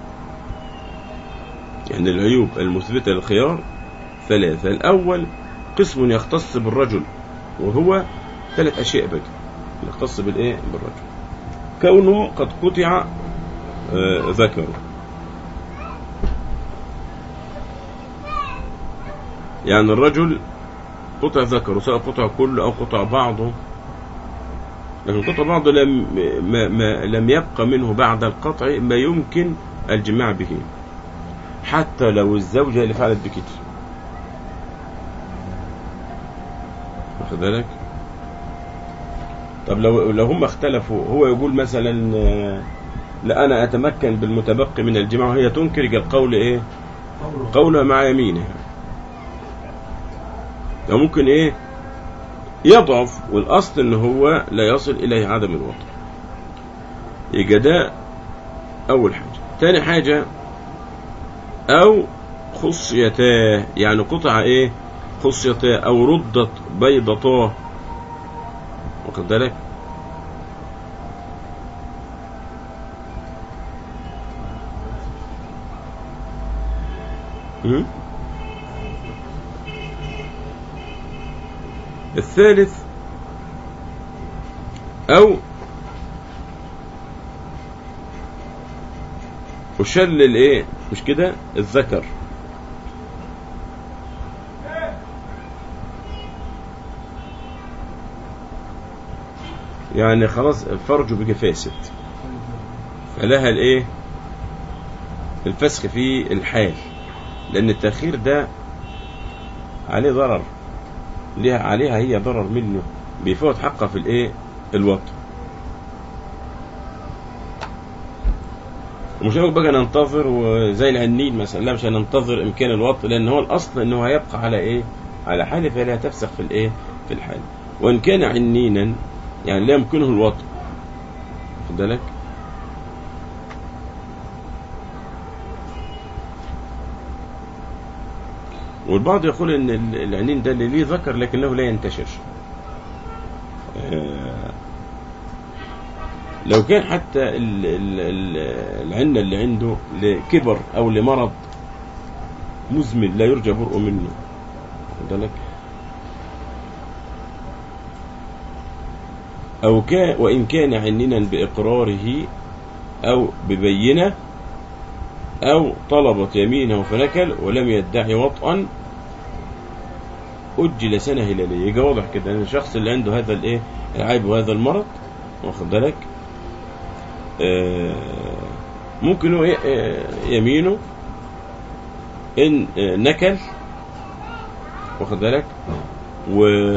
يعني العيوب المثبته للخيار ثلاثه الاول قسم يختص بالرجل وهو ثلاث اشياء بقى يختص بالايه بالرجل كونه قد قطع آه، ذكره يعني الرجل قطع ذكره سواء قطع كله أو قطع بعضه لكن قطع بعضه لم, ما ما لم يبقى منه بعد القطع ما يمكن الجماع به حتى لو الزوجة اللي فعلت بكده واخد بالك طب لو لو هم اختلفوا هو يقول مثلا آه، لا انا اتمكن بالمتبقي من الجماع وهي تنكر يبقى القول ايه قوله قولها مع يمينها لو ممكن ايه يضعف والاصل ان هو لا يصل اليه عدم الوطن يبقى ده اول حاجه تاني حاجه او خصيتاه يعني قطع ايه خصيتاه او ردت بيضتاه واخد بالك م? الثالث أو أشلل إيه مش كده الذكر يعني خلاص فرجه بقى فاسد فلها الايه الفسخ في الحال لان التاخير ده عليه ضرر ليها عليها هي ضرر منه بيفوت حقها في الايه الوطن ومش هنقول بقى ننتظر وزي العنين مثلا لا مش هننتظر امكان الوطن لان هو الاصل انه هيبقى على ايه على حاله فلا تفسخ في الايه في الحال وان كان عنينا يعني لا يمكنه الوطن خد بالك والبعض يقول ان ال- العنين ده اللي ليه ذكر لكنه لا ينتشر آه، لو كان حتى ال- ال- ال- العنة اللي عنده لكبر او لمرض مزمن لا يرجى برؤه منه خد بالك أو كان وإن كان عننا بإقراره أو ببينة أو طلبت يمينه فنكل ولم يدعي وطئا أجل سنة هلالية يبقى واضح كده أن الشخص اللي عنده هذا الإيه العيب وهذا المرض واخد بالك آه، ممكن هو ي- آه، يمينه إن آه، نكل واخد بالك و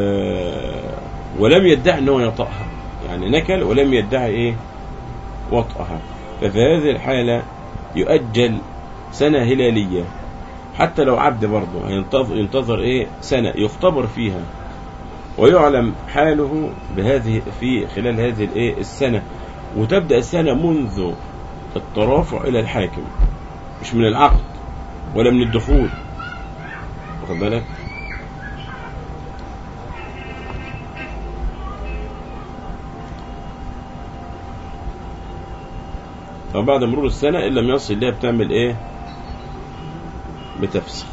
ولم يدعي أنه يطأها يعني نكل ولم يدعي إيه وطأها ففي هذه الحالة يؤجل سنة هلالية حتى لو عبد برضه ينتظر, ينتظر إيه سنة يختبر فيها ويعلم حاله بهذه في خلال هذه الإيه السنة وتبدأ السنة منذ الترافع إلى الحاكم مش من العقد ولا من الدخول واخد بالك فبعد مرور السنة إن لم يصل إليها بتعمل إيه؟ بتفسخ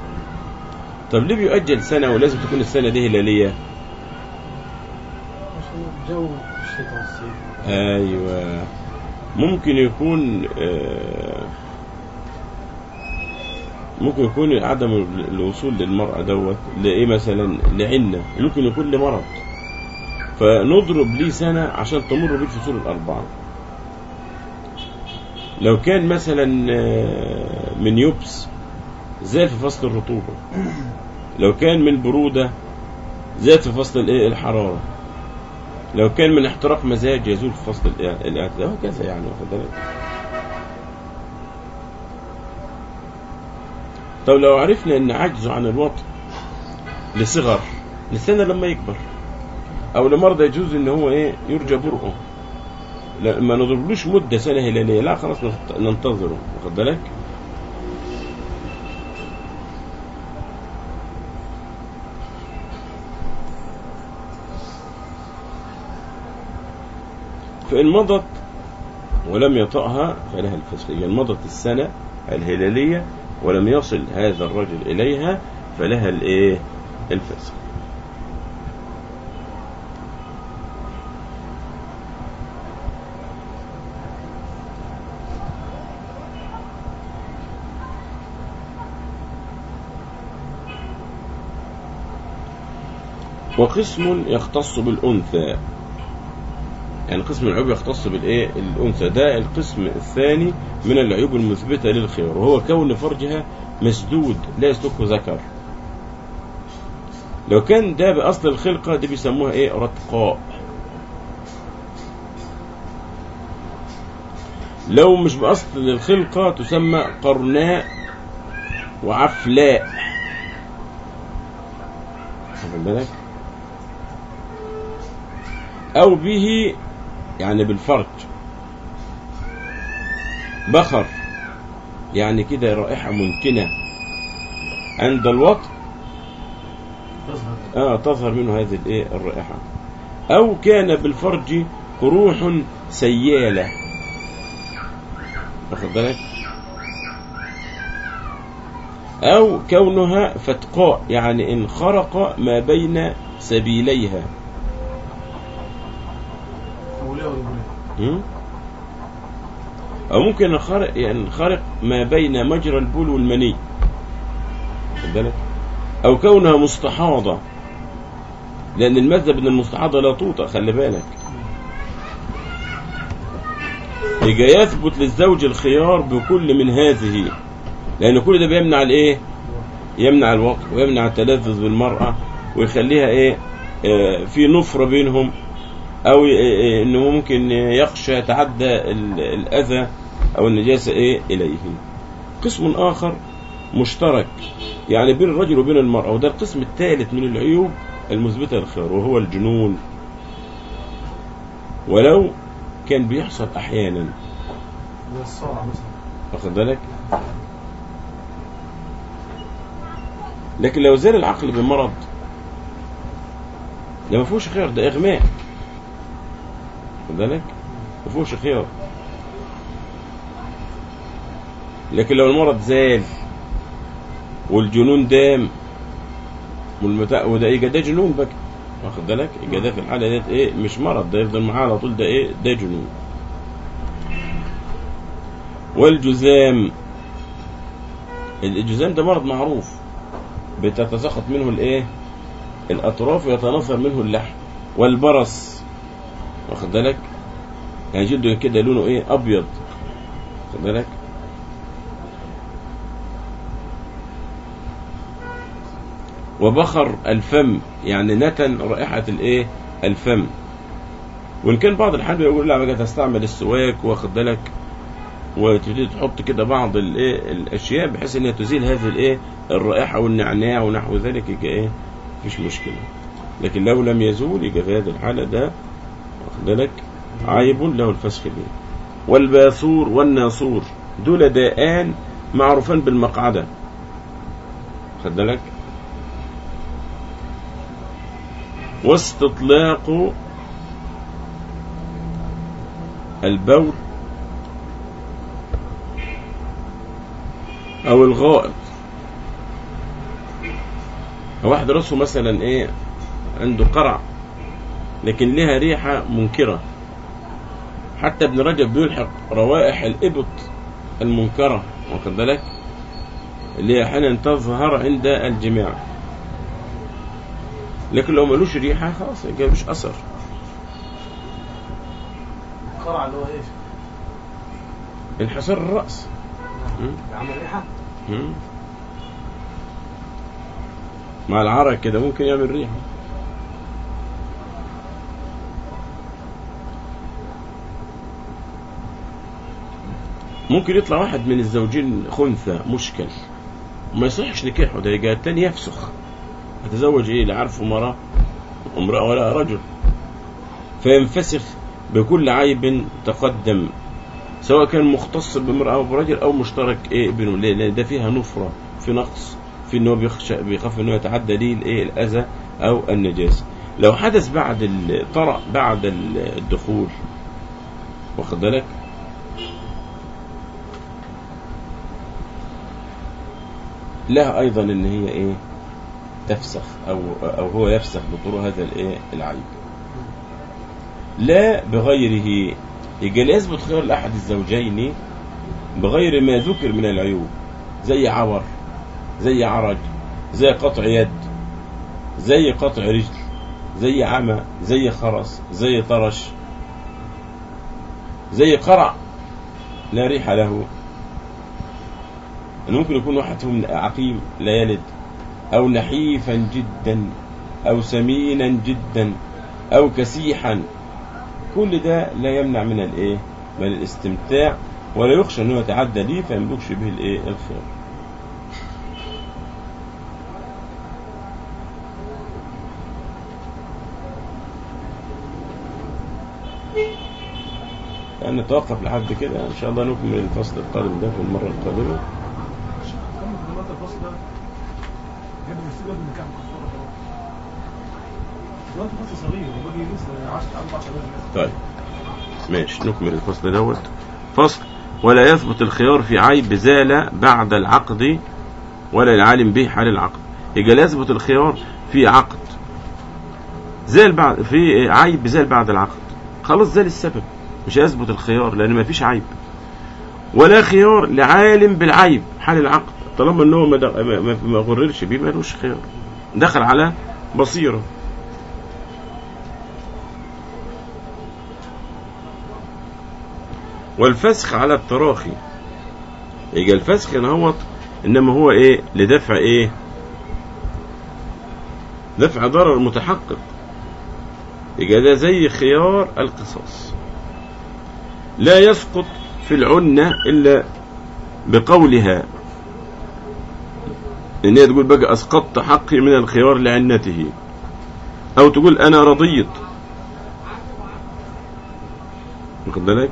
طب ليه بيؤجل سنة ولازم تكون السنة دي هلالية؟ جو الشتاء والصيف ايوه ممكن يكون آه، ممكن يكون عدم ال- الوصول للمرأة دوت لإيه مثلا لعلة ممكن يكون لمرض فنضرب ليه سنة عشان تمر بيه الفصول الأربعة لو كان مثلا آه، من يبس زاد في فصل الرطوبة لو كان من برودة زاد في فصل الإيه الحرارة لو كان من احتراق مزاج يزول في فصل الإع- الاعتداء وهكذا يعني واخد بالك طب لو عرفنا ان عجزه عن الوطن لصغر لسنة لما يكبر او لمرضى يجوز ان هو ايه يرجى برؤه لا ما نضربلوش مدة سنة هلالية لا خلاص ننت- ننتظره واخد بالك فإن مضت ولم يطأها فلها الفسخ إن مضت السنة الهلالية ولم يصل هذا الرجل إليها فلها الإيه الفسخ وقسم يختص بالأنثى يعني قسم العيوب يختص بالايه الانثى ده القسم الثاني من العيوب المثبته للخيار وهو كون فرجها مسدود لا يسلكه ذكر لو كان ده باصل الخلقه دي بيسموها ايه رتقاء لو مش باصل الخلقه تسمى قرناء وعفلاء واخد بالك او به يعني بالفرج بخر يعني كده رائحة منتنة عند الوطن تظهر آه تظهر منه هذه الايه الرائحة أو كان بالفرج قروح سيالة واخد بالك أو كونها فتقاء يعني انخرق ما بين سبيليها أولياء وإبراهيم م? أو ممكن ينخرق ينخرق ما بين مجرى البول والمني واخد بالك أو كونها مستحاضة لأن المذهب أن المستحاضة لا توطأ خلي بالك يجي يثبت للزوج الخيار بكل من هذه لأن كل ده بيمنع الإيه؟ يمنع الوقت ويمنع التلذذ بالمرأة ويخليها إيه؟ آه، في نفرة بينهم او ي- ي- انه ممكن يخشى يتعدى ال- الاذى او النجاسه ايه اليه قسم اخر مشترك يعني بين الرجل وبين المراه وده القسم الثالث من العيوب المثبته للخيار وهو الجنون ولو كان بيحصل احيانا زي الصرع مثلا واخد بالك لكن لو زال العقل بمرض ده ما فيهوش خيار ده اغماء واخد بالك ما فيهوش خيار لكن لو المرض زال والجنون دام والمتاع وده ايه ده جنون بقى واخد بالك يبقى ده في الحاله ديت ايه مش مرض ده يفضل معاه على طول ده ايه ده جنون والجذام الجذام ده مرض معروف بتتساقط منه الايه الاطراف ويتناثر منه اللحم والبرص واخد بالك يعني جلده كده لونه ايه ابيض واخد بالك وبخر الفم يعني نتن رائحة الايه الفم وان كان بعض الحال يقول لا بقى تستعمل السواك واخد بالك وتبتدي تحط كده بعض الايه الاشياء بحيث انها تزيل هذه الايه الرائحه والنعناع ونحو ذلك يبقى ايه مفيش مشكله لكن لو لم يزول يبقى في هذه الحاله ده واخد بالك عيب له الفسخ به والباثور والناصور دول داءان معروفان بالمقعده خد بالك واستطلاق البول او الغائط واحد راسه مثلا ايه عنده قرع لكن لها ريحة منكرة حتى ابن رجب بيلحق روائح الإبط المنكرة واخد بالك اللي هي أحيانا تظهر عند الجماع لكن لو ملوش ريحة خلاص يبقى مش أثر القرع اللي هو ايش؟ انحسار الرأس مم. عمل ريحه؟ مم. مع العرق كده ممكن يعمل ريحة ممكن يطلع واحد من الزوجين خنثى مشكل وما يصحش نكاحه ده يبقى التاني يفسخ هتزوج ايه لا عارفه مرأة امرأة ولا رجل فينفسخ بكل عيب تقدم سواء كان مختص بامرأة أو برجل أو مشترك إيه بينهم ليه؟ لأن ده فيها نفرة في نقص في إن هو بيخشى بيخاف إن هو يتعدى ليه الإيه الأذى أو النجاسة لو حدث بعد ال- طرأ بعد ال- الدخول واخد بالك لها أيضا إن هي إيه تفسخ أو أو هو يفسخ بطول هذا الإيه العيب لا بغيره يبقى لا يثبت خيار لأحد الزوجين بغير ما ذكر من العيوب زي عور زي عرج زي قطع يد زي قطع رجل زي عمى زي خرس زي طرش زي قرع لا ريح له إنه ممكن يكون واحد فيهم عقيم لا يلد أو نحيفا جدا أو سمينا جدا أو كسيحا كل ده لا يمنع من الايه من الاستمتاع ولا يخشى انه يتعدى ليه فيملكش به الايه الخير يعني نتوقف لحد كده ان شاء الله نكمل الفصل القادم ده في المره القادمه كمل في دلوقتي الفصل ده جاب المسيرة بالنكاح مكفرة طبعا دلوقتي فصل صغير وباقي لسه 10 14 سنة طيب ماشي نكمل الفصل دوت فصل ولا يثبت الخيار في عيب زال بعد العقد ولا العالم به حال العقد يبقى لا يثبت الخيار في عقد زال بعد في عيب زال بعد العقد خلاص زال السبب مش هيثبت الخيار لان ما فيش عيب ولا خيار لعالم بالعيب حال العقد طالما ان هو ما دغ- ما- ما- ما غررش بيه مالوش خيار دخل على بصيره والفسخ على التراخي يبقى الفسخ نهوت انما هو ايه لدفع ايه دفع ضرر متحقق يبقى ده زي خيار القصاص لا يسقط في العنة الا بقولها ان هي تقول بقى اسقطت حقي من الخيار لعنته او تقول انا رضيت واخد بالك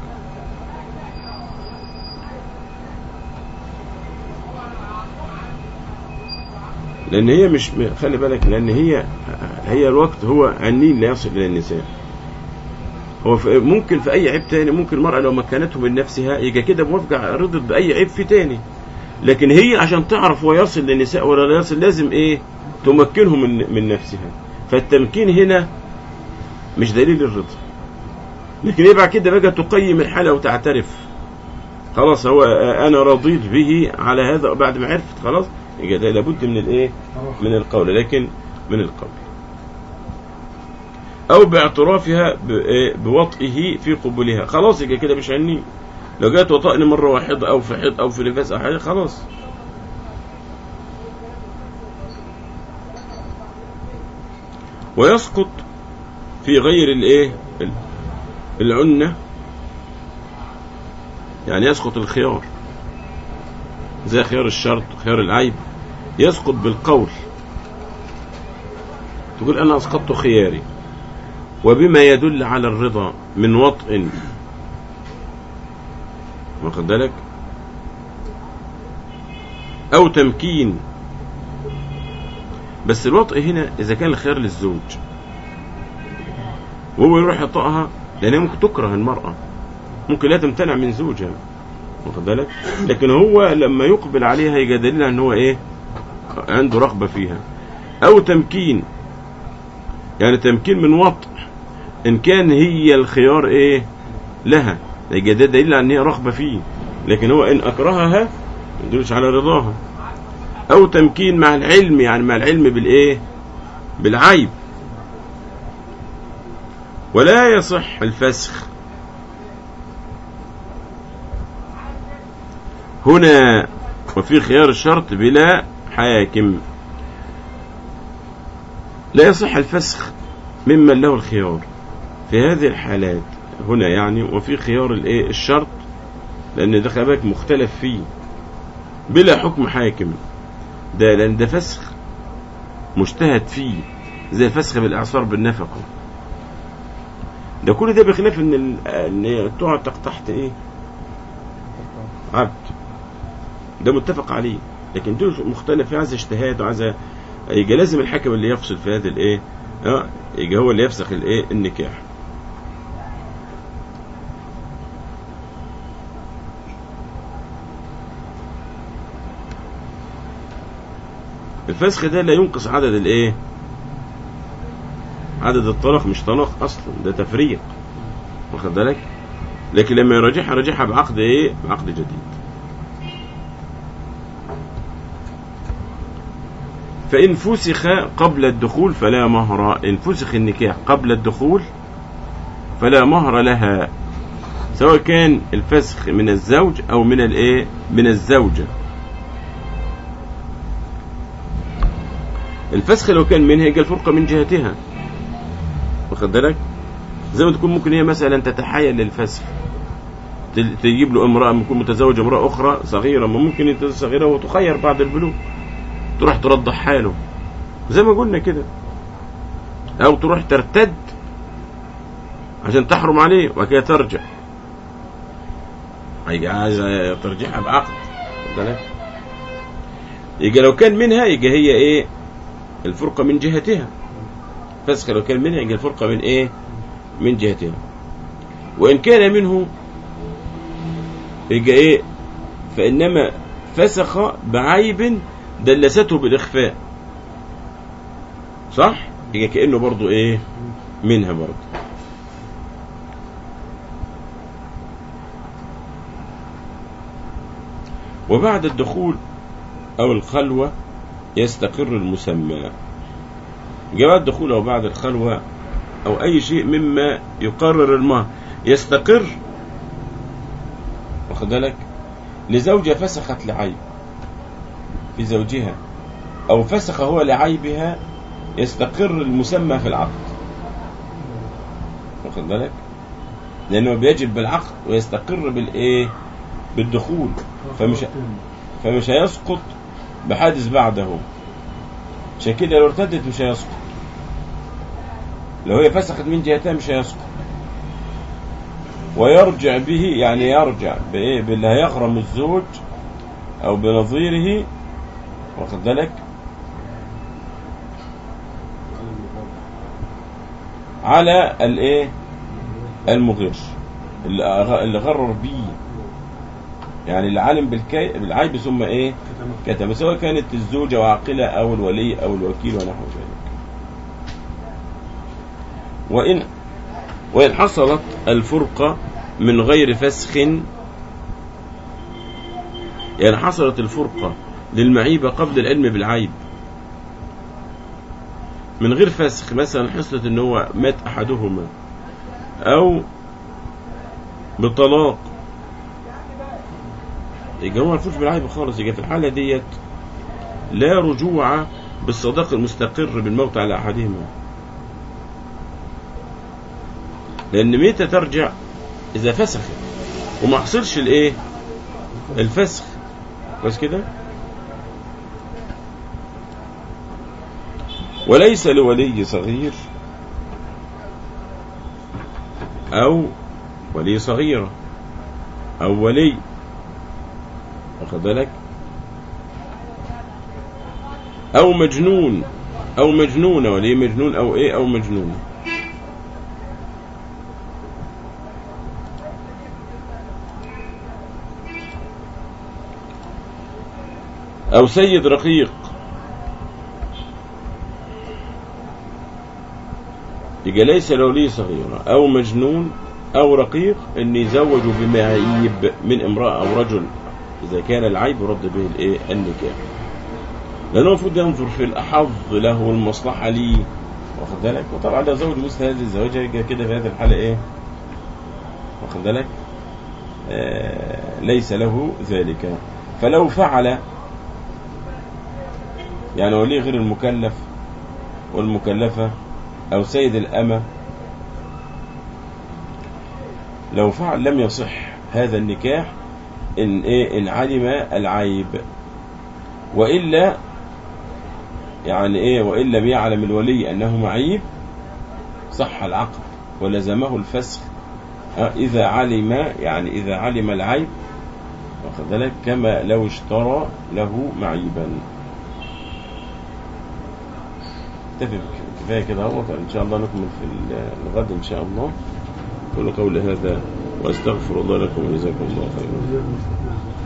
لان هي مش خلي بالك لان هي هي الوقت هو عنين لا يصل الى النساء هو في ممكن في اي عيب تاني ممكن المرأة لو مكنته من نفسها يبقى كده موافقة رضت باي عيب في تاني لكن هي عشان تعرف هو يصل للنساء ولا لا يصل لازم ايه تمكنه من من نفسها فالتمكين هنا مش دليل الرضا لكن يبقى كده بقى تقيم الحالة وتعترف خلاص هو انا رضيت به على هذا بعد ما عرفت خلاص يبقى ده لابد من الايه من القول لكن من القول او باعترافها بإيه؟ بوطئه في قبولها خلاص يبقى كده مش عني لو جات وطأني مرة واحدة او في حيض او في نفاس او حاجة خلاص ويسقط في غير الايه ال- العنة يعني يسقط الخيار زي خيار الشرط وخيار العيب يسقط بالقول تقول أنا أسقطت خياري وبما يدل على الرضا من وطء واخد بالك أو تمكين بس الوطء هنا إذا كان الخيار للزوج وهو يروح يطأها لأن هي ممكن تكره المرأة ممكن لا تمتنع من زوجها واخد بالك لكن هو لما يقبل عليها يبقى دليل ان هو ايه عنده رغبة فيها او تمكين يعني تمكين من وطء ان كان هي الخيار ايه لها يبقى ده دليل على ان هي رغبه فيه لكن هو ان اكرهها ما يدلش على رضاها او تمكين مع العلم يعني مع العلم بالايه بالعيب ولا يصح الفسخ هنا وفي خيار الشرط بلا حاكم لا يصح الفسخ ممن له الخيار في هذه الحالات هنا يعني وفي خيار الايه الشرط لان ده خلي بالك مختلف فيه بلا حكم حاكم ده لان ده فسخ مجتهد فيه زي الفسخ بالاعصار بالنفقه ده كل ده بخلاف ان ال- ان تقعد تحت ايه عبد ده متفق عليه لكن دول مختلف عايز اجتهاد وعايز يبقى لازم الحكم اللي يفصل في هذا الايه اه يبقى هو اللي يفسخ الايه النكاح الفسخ ده لا ينقص عدد الايه عدد الطلاق مش طلاق اصلا ده تفريق واخد بالك لكن لما يراجعها يراجعها بعقد ايه بعقد جديد فإن فسخ قبل الدخول فلا مهر إن فسخ النكاح قبل الدخول فلا مهر لها سواء كان الفسخ من الزوج أو من الإيه من الزوجة الفسخ لو كان منها يبقى الفرقة من جهتها واخد بالك زي ما تكون ممكن هي مثلا تتحايل للفسخ تل- تجيب له امرأة ممكن متزوجة امرأة أخرى صغيرة ما ممكن يتزوج صغيرة وتخير بعد البلوغ تروح ترضع حاله زي ما قلنا كده أو تروح ترتد عشان تحرم عليه وبعد كده ترجع هيجي عايزة ترجعها بعقد واخد بالك؟ يبقى لو كان منها يبقى هي ايه الفرقة من جهتها فسخ لو كان منها يبقى الفرقة من ايه من جهتها وإن كان منه يبقى ايه فإنما فسخ بعيب دلسته بالإخفاء صح يبقى كأنه برضو ايه منها برضو وبعد الدخول أو الخلوة يستقر المسمى جواز الدخول أو بعد الخلوة أو أي شيء مما يقرر المهر يستقر واخد بالك لزوجة فسخت لعيب في زوجها أو فسخ هو لعيبها يستقر المسمى في العقد واخد بالك لأنه بيجب بالعقد ويستقر بالإيه بالدخول فمش فمش هيسقط بحادث بعده عشان كده لو ارتدت مش هيسقط لو هي فسخت من جهتها مش هيسقط ويرجع به يعني يرجع بايه باللي هيغرم الزوج او بنظيره واخد بالك على الايه المغير اللي أغ- اللي غرر بيه يعني اللي علم بالكي... بالعيب ثم ايه كتب سواء كانت الزوجة وعاقلة او الولي او الوكيل ونحو ذلك وإن وإن حصلت الفرقة من غير فسخ يعني حصلت الفرقة للمعيبة قبل العلم بالعيب من غير فسخ مثلا حصلت ان هو مات احدهما او بطلاق يبقى هو ما فيهوش بالعيب خالص يبقى في الحالة ديت لا رجوع بالصداق المستقر بالموت على احدهما لان متى ترجع اذا فسخت وما حصلش الايه الفسخ بس كده وليس لولي صغير او ولي صغيرة او ولي واخد بالك او مجنون او مجنونة ولي مجنون او ايه او مجنونة أو سيد رقيق يبقى ليس لولي صغيرة أو مجنون أو رقيق أن يزوجوا بمعيب من امرأة أو رجل إذا كان العيب يرد به الإيه النكاح لأنه المفروض ينظر في الأحظ له والمصلحة ليه واخد بالك وطبعا لو زوج مثل هذه الزواج يبقى كده في هذه الحالة إيه واخد بالك آه ليس له ذلك فلو فعل يعني ولي غير المكلف والمكلفة أو سيد الأمة لو فعل لم يصح هذا النكاح إن, إيه إن علم العيب وإلا يعني إيه وإن لم يعلم الولي أنه معيب صح العقد ولزمه الفسخ آه، إذا علم يعني إذا علم العيب واخد بالك كما لو اشترى له معيبا اتفق كفاية كده اهوت ان شاء الله نكمل في ال- الغد ان شاء الله قولوا قولي هذا واستغفر الله لكم وجزاكم الله خيرا وزيادة مستقيم.